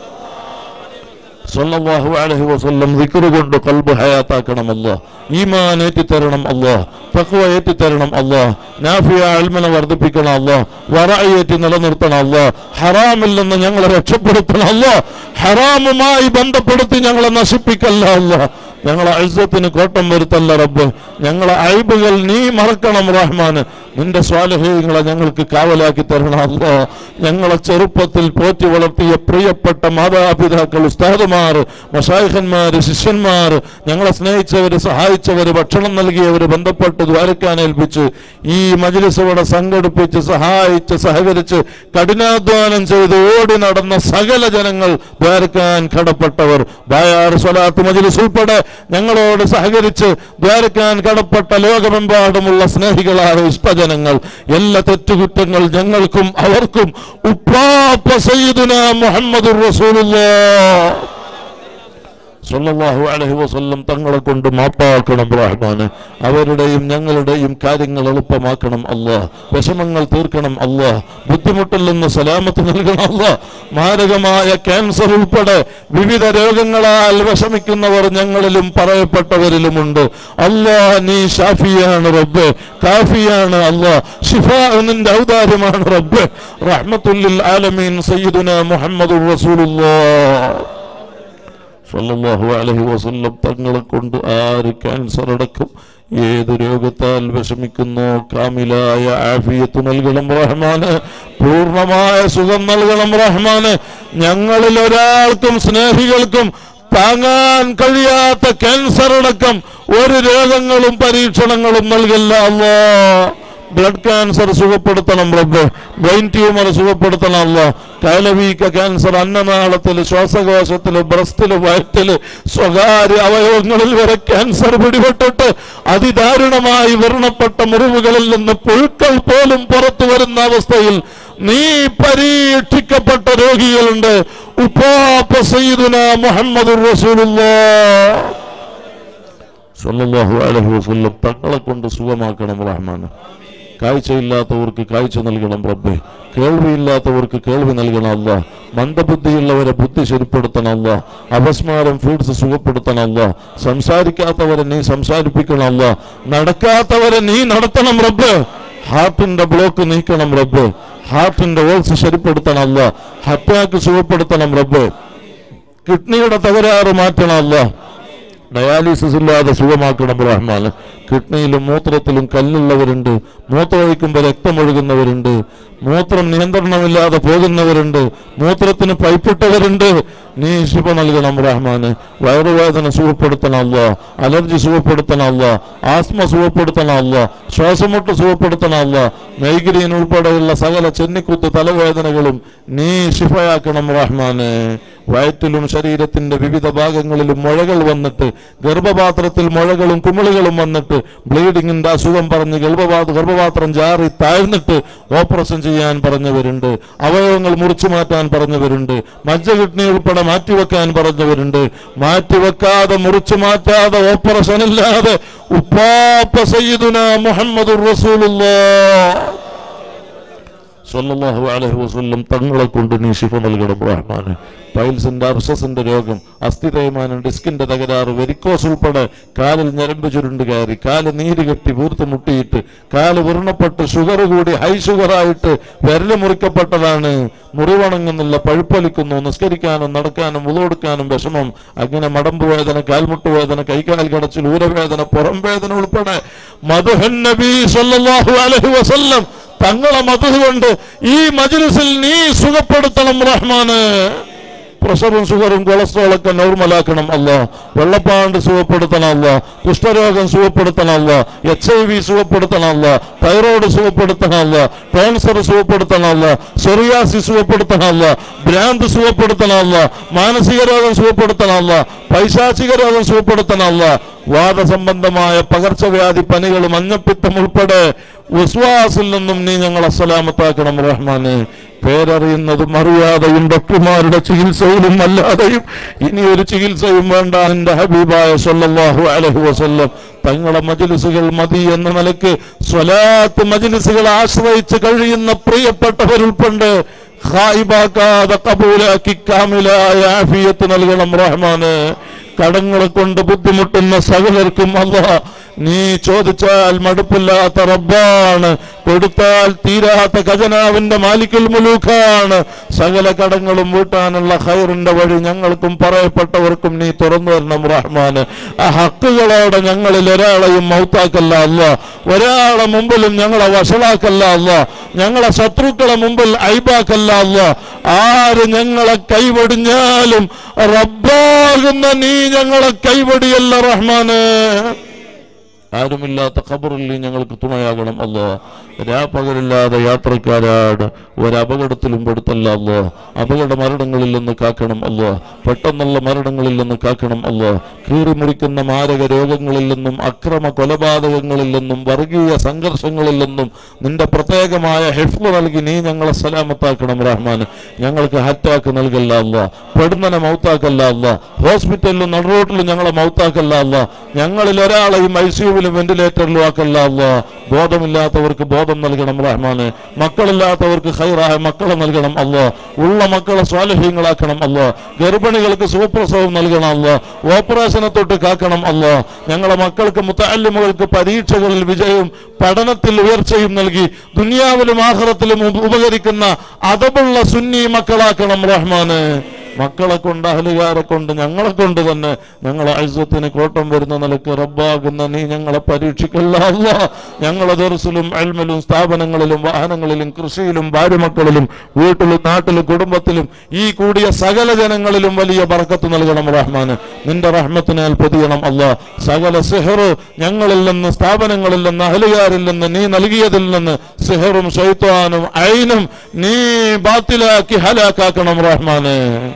സല്ലല്ലാഹു അലൈഹി വസല്ലം ദിക്ർ കൊണ്ട് കൽബ് ഹയാത്താക്കണം അല്ലാഹ് ഈമാൻ ഏറ്റിത്തരണം അല്ലാഹ് തഖ്വ ഏറ്റിത്തരണം അല്ലാഹ് നാഫിയ അൽമന വർദ്ധിപ്പിക്കണം അല്ലാഹ് വറഅ ഏറ്റി നിലനിർത്തണം അല്ലാഹ് ഹറാമിൽ നിന്ന് ഞങ്ങളെ രക്ഷപ്പെടുത്തണം അല്ലാഹ് ഹറാമുമായി ബന്ധപ്പെടുത്തി ഞങ്ങളെ നശിപ്പിക്കല്ല അല്ലാഹ് ഞങ്ങളെ അഴുസത്തിന് കോട്ടം വരുത്തല്ല റബ്ബ് ഞങ്ങളെ അഴിബുകൾ നീ മറക്കണം റഹ്മാന് നിന്റെ സ്വാലഹീങ്ങളെ ഞങ്ങൾക്ക് കാവലാക്കി തരണം അല്ലോ ഞങ്ങളെ ചെറുപ്പത്തിൽ പോറ്റി വളർത്തിയ പ്രിയപ്പെട്ട മാതാപിതാക്കൾ ഉസ്താദുമാർ മഷായിഖന്മാർ ശിഷ്യന്മാർ ഞങ്ങളെ സ്നേഹിച്ചവർ സഹായിച്ചവർ ഭക്ഷണം നൽകിയവർ ബന്ധപ്പെട്ട് ദ്വാരക്കാൻ ഏൽപ്പിച്ച് ഈ മജ്ലിസ് ഇവിടെ സംഘടിപ്പിച്ച് സഹായിച്ച് സഹകരിച്ച് കഠിനാധ്വാനം ചെയ്ത് ഓടി നടന്ന സകല ജനങ്ങൾ ദ്വാരക്കാൻ കടപ്പെട്ടവർ ബായാർ സ്വലാത്ത് മജ്ലിസ് ഉൾപ്പെടെ ഞങ്ങളോട് സഹകരിച്ച് ദ്വാരക്കാൻ കടപ്പെട്ട ലോകമെമ്പാടുമുള്ള സ്നേഹികളായ ഇഷ്ടജനങ്ങൾ എല്ലാ തെറ്റുകുറ്റങ്ങൾ ഞങ്ങൾക്കും അവർക്കും ഉപ്പാപ്പ സയ്യിദുന മുഹമ്മദ് റസൂലുള്ളാഹ് സല്ലല്ലാഹു അലൈഹി വസല്ലം തങ്ങളെ കൊണ്ട് മാപ്പാക്കണം റഹ്മാന് അവരുടെയും ഞങ്ങളുടെയും കാര്യങ്ങൾ എളുപ്പമാക്കണം അല്ലാഹ് വിഷമങ്ങൾ തീർക്കണം അല്ലാഹ് ബുദ്ധിമുട്ടിൽ നിന്ന് സലാമത്ത് നൽകണം അല്ലാഹ് മാരകമായ ക്യാൻസർ ഉൾപ്പെടെ വിവിധ രോഗങ്ങളാൽ വിഷമിക്കുന്നവർ ഞങ്ങളിലും പറയപ്പെട്ടവരിലുമുണ്ട് അല്ലാഹ് നീ ഷാഫിയാണ് റബ്ബ് കാഫിയാണ് അല്ലാഹ് ഷിഫ നിന്റെ ഔദാര്യമാണ് റബ്ബ് റഹ്മത്തുല്ലിൽ ആലമീൻ സയ്യിദുന മുഹമ്മദുർ റസൂലുള്ളാഹ് സല്ലല്ലാഹു അലൈഹി വസല്ലം തങ്ങളെ കൊണ്ട് ആര് ക്യാൻസർ അടക്കം ഏത് രോഗത്താൽ വിഷമിക്കുന്നോ കാമിലായ ആഫിയത്ത് നൽകണം റഹ്മാന് പൂർണ്ണമായ സുഖം നൽകണം റഹ്മാന് ഞങ്ങളിൽ ഒരാൾക്കും സ്നേഹികൾക്കും താങ്ങാൻ കഴിയാത്ത ക്യാൻസർ അടക്കം ഒരു രോഗങ്ങളും പരീക്ഷണങ്ങളും നൽകില്ല അല്ലോ ബ്ലഡ് ക്യാൻസർ സുഖപ്പെടുത്തണം റബ്ബ് ബ്രെയിൻ ട്യൂമർ സുഖപ്പെടുത്തണം അല്ല കൈലവീക്ക ക്യാൻസർ അന്നനാളത്തിൽ ശ്വാസകോശത്തിൽ ബ്രസ്റ്റിൽ വയറ്റിൽ സ്വകാര്യ അവയവങ്ങളിൽ വരെ ക്യാൻസർ പിടിപെട്ടിട്ട് അതിദാരുണമായി വർണ്ണപ്പെട്ട മുറിവുകളിൽ നിന്ന് പുഴുക്കൾ പോലും പുറത്തു വരുന്ന അവസ്ഥയിൽ നീ പരീക്ഷിക്കപ്പെട്ട രോഗികളുണ്ട് ഉപ്പാപ്പ സയ്യിദുന മുഹമ്മദ് റസൂലുള്ളാഹ് സല്ലല്ലാഹു അലൈഹി വസല്ലം തങ്ങളെ കൊണ്ട് സുഖമാക്കണം റഹ്മാൻ കാഴ്ചയില്ലാത്തവർക്ക് കാഴ്ച നൽകണം റബ്ബെ കേൾവിയില്ലാത്തവർക്ക് കേൾവി നൽകണം അല്ല മന്ദബുദ്ധിയുള്ളവരെ ബുദ്ധി ശരിപ്പെടുത്തണം അല്ല അപസ്മാരം ഫീഡ്സ് സുഖപ്പെടുത്തണം അല്ല സംസാരിക്കാത്തവരെ നീ സംസാരിപ്പിക്കണം അല്ല നടക്കാത്തവരെ നീ നടത്തണം റബ്ബ് ഹാർട്ടിന്റെ ബ്ലോക്ക് നീക്കണം റബ്ബ് ഹാർട്ടിന്റെ ഓൾസ് ശരിപ്പെടുത്തണം അല്ല അറ്റാക്ക് സുഖപ്പെടുത്തണം റബ്ബ് കിഡ്നിയുടെ തകരാറ് മാറ്റണം അല്ല ഡയാലിസിസ് ഇല്ലാതെ സുഖമാക്കണം റഹ്മാൻ കിഡ്നിയിലും മൂത്രത്തിലും കല്ലുള്ളവരുണ്ട് മൂത്രമൊഴിക്കുമ്പോൾ രക്തമൊഴുകുന്നവരുണ്ട് മൂത്രം നിയന്ത്രണമില്ലാതെ പോകുന്നവരുണ്ട് മൂത്രത്തിന് പൈപ്പിട്ടവരുണ്ട് നീ ശിവ നൽകണം റഹ്മാന് വയറുവേദന സുഖപ്പെടുത്തണം അല്ല അലർജി സുഖപ്പെടുത്തണം അല്ല ആസ്മ സുഖപ്പെടുത്തണം അല്ല ശ്വാസമുട്ട് സുഖപ്പെടുത്തണം അല്ല മൈഗ്രീൻ ഉൾപ്പെടെയുള്ള സകല ചെന്നിക്കുത്ത് തലവേദനകളും നീ ശിഫയാക്കണം റഹ്മാന് വയറ്റിലും ശരീരത്തിന്റെ വിവിധ ഭാഗങ്ങളിലും മുഴകൾ വന്നിട്ട് ഗർഭപാത്രത്തിൽ മുഴകളും കുമിളുകളും വന്നിട്ട് ബ്ലീഡിങ്ങിന്റെ അസുഖം പറഞ്ഞ് ഗർഭപാ ഗർഭപാത്രം ജാറി താഴ്ന്നിട്ട് ഓപ്പറേഷൻ ചെയ്യാൻ പറഞ്ഞവരുണ്ട് അവയവങ്ങൾ മുറിച്ചു മാറ്റാൻ പറഞ്ഞവരുണ്ട് മജ്ജ കിഡ്നി ഉൾപ്പെടെ മാറ്റിവെക്കാൻ പറഞ്ഞവരുണ്ട് മാറ്റിവെക്കാതെ മുറിച്ചു മാറ്റാതെ ഓപ്പറേഷൻ ഇല്ലാതെ ഉപ്പാപ്പ സയ്യിദുന മുഹമ്മദ് റസൂലുള്ളാഹ് സല്ലല്ലാഹു അലൈഹി വസല്ലം തങ്ങളെ കൊണ്ട് നീ ശിഫ നൽകണം റഹ്മാന് പൈൽസിന്റെ അർഷസിന്റെ രോഗം അസ്ഥി തേയ്മാനം ഡിസ്കിന്റെ തകരാറ് വെരിക്കോസ് ഉൾപ്പെടെ കാലിൽ ഞരമ്പ് ചുരുണ്ട് കയറി കാല് നീര് കെട്ടി വീർത്ത് മുട്ടിയിട്ട് കാല് വിറണപ്പെട്ട് ഷുഗർ കൂടി ഹൈ ഷുഗറായിട്ട് വിരല് മുറിക്കപ്പെട്ടതാണ് മുറിവണങ്ങുന്നില്ല പഴുപ്പൊലിക്കുന്നു നിസ്കരിക്കാനും നടക്കാനും ഉളവെടുക്കാനും വിഷമം അങ്ങനെ മടമ്പ് വേദന കാൽമുട്ട് വേദന കൈകാൽ കടച്ചിൽ ഊരവേദന പുറം വേദന ഉൾപ്പെടെ മധുഹൻ നബി സല്ലല്ലാഹു അലൈഹി വസല്ലം തങ്ങളെ മധു കൊണ്ട് ഈ മജ്ലിസിൽ നീ സുഖപ്പെടുത്തണം റഹ്മാന് പ്രഷറും ഷുഗറും കൊളസ്ട്രോളൊക്കെ നോർമലാക്കണം അല്ല വെള്ളപ്പാണ്ട് സുഖപ്പെടുത്തണം അല്ല കുഷ്ഠരോഗം സുഖപ്പെടുത്തണം അല്ല എച്ച് ഐ വി സുഖപ്പെടുത്തണം അല്ല തൈറോയ്ഡ് സുഖപ്പെടുത്തണം അല്ല ക്യാൻസർ സുഖപ്പെടുത്തണം അല്ല സൊറിയാസി സുഖപ്പെടുത്തണം അല്ല ഭ്രാന്ത് സുഖപ്പെടുത്തണം അല്ല മാനസിക രോഗം സുഖപ്പെടുത്തണം അല്ല പൈശാചിക രോഗം സുഖപ്പെടുത്തണം അല്ല വാദസംബന്ധമായ പകർച്ചവ്യാധി പനികൾ മഞ്ഞപ്പിത്തം ഉൾപ്പെടെ വിശ്വാസിൽ നിന്നും നീ ഞങ്ങളെ സലാമത്താക്കണം റഹ്മാനെ പേരറിയുന്നതും അറിയാതെയും ഡോക്ടർമാരുടെ ചികിത്സയിലും അല്ലാതെയും ഇനി ഒരു ചികിത്സയും വേണ്ട എന്റെ ഹബീബായ സല്ലല്ലാഹു അലൈഹി വസല്ലം തങ്ങളെ മജ്ലിസുകൾ മതി എന്ന നിലക്ക് സ്വലാത്ത് മജ്ലിസുകൾ ആശ്രയിച്ച് കഴിയുന്ന പ്രിയപ്പെട്ടവരുൾപ്പെണ്ട് ഹായിബാക്കാതെ കബൂലാക്കി കാമിലായ ആഫിയത്ത് നൽകണം റഹ്മാന് കടങ്ങളെ കൊണ്ട് ബുദ്ധിമുട്ടുന്ന സകലർക്കും അല്ല നീ ചോദിച്ചാൽ മടുപ്പില്ലാത്ത റബ്ബാണ് കൊടുത്താൽ തീരാത്ത ഖജനാവിന്റെ മാലിക്കുൽ മുലൂഖാണ് സകല കടങ്ങളും വീട്ടാനുള്ള ഖൈറിന്റെ വഴി ഞങ്ങൾക്കും പറയപ്പെട്ടവർക്കും നീ തുറന്നു തരണം റഹ്മാന് ആ ഹക്കുകളോടെ ഞങ്ങളിൽ ഒരാളെയും മൗത്താക്കല്ല അല്ല ഒരാളെ മുമ്പിലും ഞങ്ങളെ വഷളാക്കല്ല അല്ല ഞങ്ങളെ ശത്രുക്കളെ മുമ്പിൽ ഐബാക്കല്ല അല്ല ആര് ഞങ്ങളെ കൈവടിഞ്ഞാലും റബ്ബാകുന്ന നീ ഞങ്ങളെ കൈവടിയല്ല റഹ്മാന് ആരുമില്ലാത്ത ഖബറിൽ നീ ഞങ്ങൾക്ക് തുണയാകണം അല്ലോ രാപ്പകലില്ലാതെ യാത്രക്കാരാണ് ഒരപകടത്തിലും പെടുത്തല്ല അല്ലോ അപകട മരണങ്ങളിൽ നിന്ന് കാക്കണം അല്ലോ പെട്ടെന്നുള്ള മരണങ്ങളിൽ നിന്ന് കാക്കണം അല്ലോ കീറി മുറിക്കുന്ന മാരക രോഗങ്ങളിൽ നിന്നും അക്രമ കൊലപാതകങ്ങളിൽ നിന്നും വർഗീയ സംഘർഷങ്ങളിൽ നിന്നും നിന്റെ പ്രത്യേകമായ ഹെഫ്ല് നൽകി നീ ഞങ്ങളെ സലാമത്താക്കണം റഹ്മാൻ ഞങ്ങൾക്ക് ഹറ്റാക്ക് നൽകല്ല അല്ല പെടുന്നനെ മൗത്താക്കല്ല അല്ല ഹോസ്പിറ്റലിലും നടുറോട്ടിലും ഞങ്ങളെ മൗത്താക്കല്ല അല്ല ഞങ്ങളിൽ ഒരാളെയും ഐ സിയുവിലും വെന്റിലേറ്ററിലും ആക്കല്ല അല്ല ബോധമില്ലാത്തവർക്ക് ബോധം നൽകണം റഹ്മാന് മക്കളില്ലാത്തവർക്ക് ഹൈറായ മക്കളെ നൽകണം അല്ലോ ഉള്ള മക്കളെ സ്വാലഹ്യങ്ങളാക്കണം അല്ലോ ഗർഭിണികൾക്ക് സുഖപ്രസവം നൽകണം അല്ലോ ഓപ്പറേഷനെ തൊട്ട് കാക്കണം അല്ലോ ഞങ്ങളെ മക്കൾക്ക് മുത്തല്ലിമുകൾക്ക് പരീക്ഷകളിൽ വിജയവും പഠനത്തിൽ ഉയർച്ചയും നൽകി ദുനിയാവിലും ആഹ്റത്തിലും ഉപ- ഉപകരിക്കുന്ന അതബുള്ള സുന്നി മക്കളാക്കണം റഹ്മാന് മക്കളെ കൊണ്ട് അഹലുകാരെ കൊണ്ട് ഞങ്ങളെ കൊണ്ട് തന്നെ ഞങ്ങളെ ഐസത്തിന് കോട്ടം വരുന്ന നിലക്ക് റബ്ബാകുന്ന നീ ഞങ്ങളെ പരീക്ഷിക്കല്ല അല്ല ഞങ്ങളെ ദർസിലും അൽമലും സ്ഥാപനങ്ങളിലും വാഹനങ്ങളിലും കൃഷിയിലും ഭാര്യമക്കളിലും വീട്ടിലും നാട്ടിലും കുടുംബത്തിലും ഈ കൂടിയ സകല ജനങ്ങളിലും വലിയ ബർക്കത്ത് നൽകണം റഹ്മാന് നിന്റെ റഹ്മത്തിനാൽ പൊതിയണം അല്ല സകല സിഹറ് ഞങ്ങളിൽ നിന്ന് സ്ഥാപനങ്ങളിൽ നിന്ന് അഹലുകാരിൽ നിന്ന് നീ നൽകിയതിൽ നിന്ന് സിഹറും ഷൈത്വാനും ഐനും നീ ബാത്തിലാക്കി ഹലാക്കാക്കണം റഹ്മാന്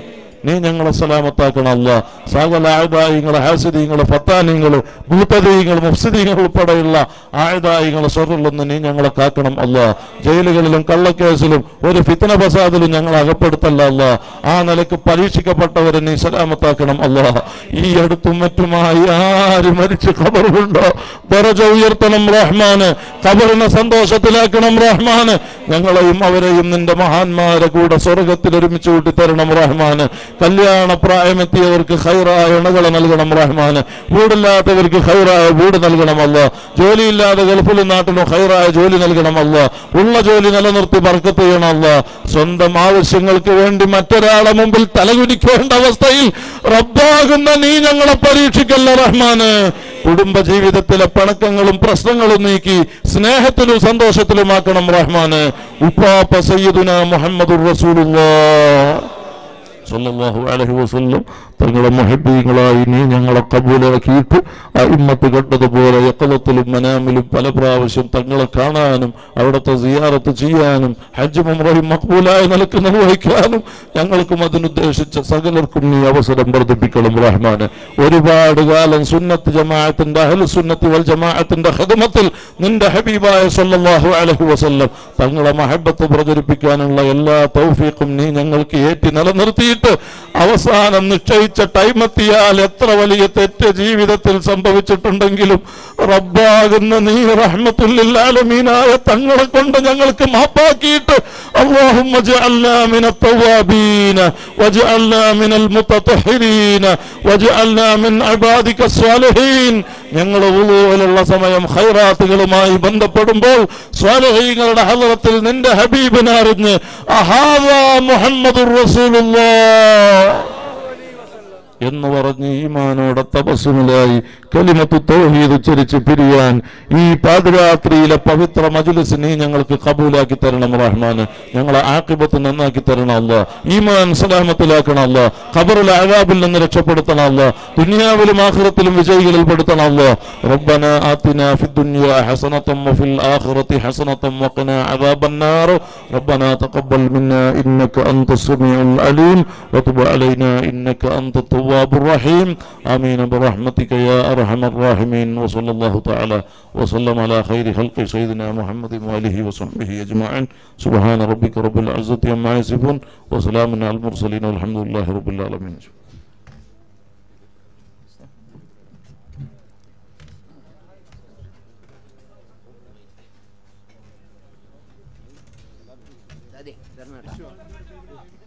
നീ ഞങ്ങളെ സലാമത്താക്കണം അല്ല സകല ആയുധായിങ്ങള് ഹാസിദീങ്ങള് ഫത്താനീങ്ങള് ഭൂതദീങ്ങൾ മുഫ്സിദീങ്ങൾ ഉൾപ്പെടെയുള്ള ആയുധായിങ്ങളെ സ്വർറിൽ നിന്ന് നീ ഞങ്ങളെ കാക്കണം അല്ല ജയിലുകളിലും കള്ളക്കേസിലും ഒരു ഫിത്തന ഫസാദിലും ഞങ്ങൾ അകപ്പെടുത്തല്ല അല്ല ആ നിലക്ക് പരീക്ഷിക്കപ്പെട്ടവരെ നീ സലാമത്താക്കണം അല്ല ഈ അടുത്തും മറ്റുമായി ആര് മരിച്ച് ഖബറുണ്ടോ ദറജ ഉയർത്തണം റഹ്മാന് ഖബറിനെ സന്തോഷത്തിലാക്കണം റഹ്മാന് ഞങ്ങളെയും അവരെയും നിന്റെ മഹാന്മാരെ കൂടെ സ്വർഗത്തിൽ ഒരുമിച്ച് കൂട്ടി തരണം റഹ്മാന് കല്യാണ പ്രായമെത്തിയവർക്ക് ഹൈറായ ഇണകളെ നൽകണം റഹ്മാന് വീടില്ലാത്തവർക്ക് ഹൈറായ വീട് നൽകണമല്ല ജോലിയില്ലാതെ ഗൾഫിലും നാട്ടിലും ഹൈറായ ജോലി നൽകണമല്ല ഉള്ള ജോലി നിലനിർത്തി ബർക്കത്ത് ചെയ്യണമല്ല സ്വന്തം ആവശ്യങ്ങൾക്ക് വേണ്ടി മറ്റൊരാളെ മുമ്പിൽ തലകുനിക്കേണ്ട അവസ്ഥയിൽ റബ്ബാകുന്ന നീ ഞങ്ങളെ പരീക്ഷിക്കല്ല റഹ്മാന് കുടുംബ ജീവിതത്തിലെ പിണക്കങ്ങളും പ്രശ്നങ്ങളും നീക്കി സ്നേഹത്തിലും സന്തോഷത്തിലുമാക്കണം റഹ്മാന് ഉപ്പാപ്പ സയ്യിദുന മുഹമ്മദുർ റസൂലുള്ളാഹ് സല്ലല്ലാഹു അലൈഹി വസല്ലം തങ്ങളെ മുഹബീങ്ങളായി നീ ഞങ്ങളെ കബൂലാക്കിയിട്ട് അയിമ്മത്ത് കണ്ടതുപോലെ യക്കലത്തിലും മനാമിലും പല പ്രാവശ്യം തങ്ങളെ കാണാനും അവിടുത്തെ സിയാറത്ത് ചെയ്യാനും ഹജ്ജ് മുംറയും മക്ബൂലായ നിലക്ക് നിർവഹിക്കാനും ഞങ്ങൾക്കും അതിനുദ്ദേശിച്ച സകലർക്കും നീ അവസരം വർദ്ധിപ്പിക്കണം റഹ്മാന് ഒരുപാട് കാലം സുന്നത്ത് ജമാഅത്തിന്റെ അഹ്ലു സുന്നത്തി വൽ ജമാഅത്തിന്റെ ഖിദ്മത്തിൽ നിന്റെ ഹബീബായ സല്ലല്ലാഹു അലൈഹി വസല്ലം തങ്ങളെ മഹബത്ത് പ്രചരിപ്പിക്കാനുള്ള എല്ലാ തൗഫീഖും നീ ഞങ്ങൾക്ക് ഏറ്റി നിലനിർത്തിയിട്ട് അവസാനം നിശ്ചയിച്ച ടൈം എത്തിയാൽ എത്ര വലിയ തെറ്റ് ജീവിതത്തിൽ സംഭവിച്ചിട്ടുണ്ടെങ്കിലും റബ്ബാകുന്ന നീ റഹ്മത്തുല്ലാലമീനായ തങ്ങളെ കൊണ്ട് ഞങ്ങൾക്ക് മാപ്പാക്കിയിട്ട് اللهم اجعلنا من التوابين واجعلنا من المتطهرين واجعلنا من عبادك الصالحين ഞങ്ങൾ ഉള്ള സമയം ഖൈറാത്തുകളുമായി ബന്ധപ്പെടുമ്പോൾ സ്വാലഹീങ്ങളുടെ ഹലറത്തിൽ നിന്റെ ഹബീബിനെ അറിഞ്ഞ് അഹാദാ മുഹമ്മദുർ റസൂലുള്ളാഹ് എന്ന് പറഞ്ഞ് ഈമാനോടെ തപസ്സുമിലായി കലിമത്ത് തൗഹീദ് ഉച്ചരിച്ച് പിരിയാൻ ഈ പാതിരാത്രിയിലെ പവിത്ര മജ്ലിസ് നീ ഞങ്ങൾക്ക് കബൂലാക്കി തരണം റഹ്മാന് ഞങ്ങളെ ആക്കിബത്ത് നന്നാക്കി തരണം അല്ല ഈമാൻ സലാമത്തിലാക്കണം അല്ല ഖബറിലെ അഴാബിൽ നിന്ന് രക്ഷപ്പെടുത്തണം അല്ല ദുനിയാവിലും ആഖിറത്തിലും വിജയികളിൽ പെടുത്തണം അല്ല ربنا آتنا في الدنيا حسنة وفي الآخرة حسنة وقنا عذاب النار ربنا تقبل منا إنك أنت السميع العليم وتب علينا إنك أنت التواب الرحيم آمين برحمتك يا أرحم الراحمين وصلى الله تعالى وسلم على خير خلق سيدنا محمد وآله وصحبه أجمعين سبحان ربك رب العزة عما يصفون وسلام على المرسلين والحمد لله رب العالمين ಅದೇ ಕರ್ನಾಟಕ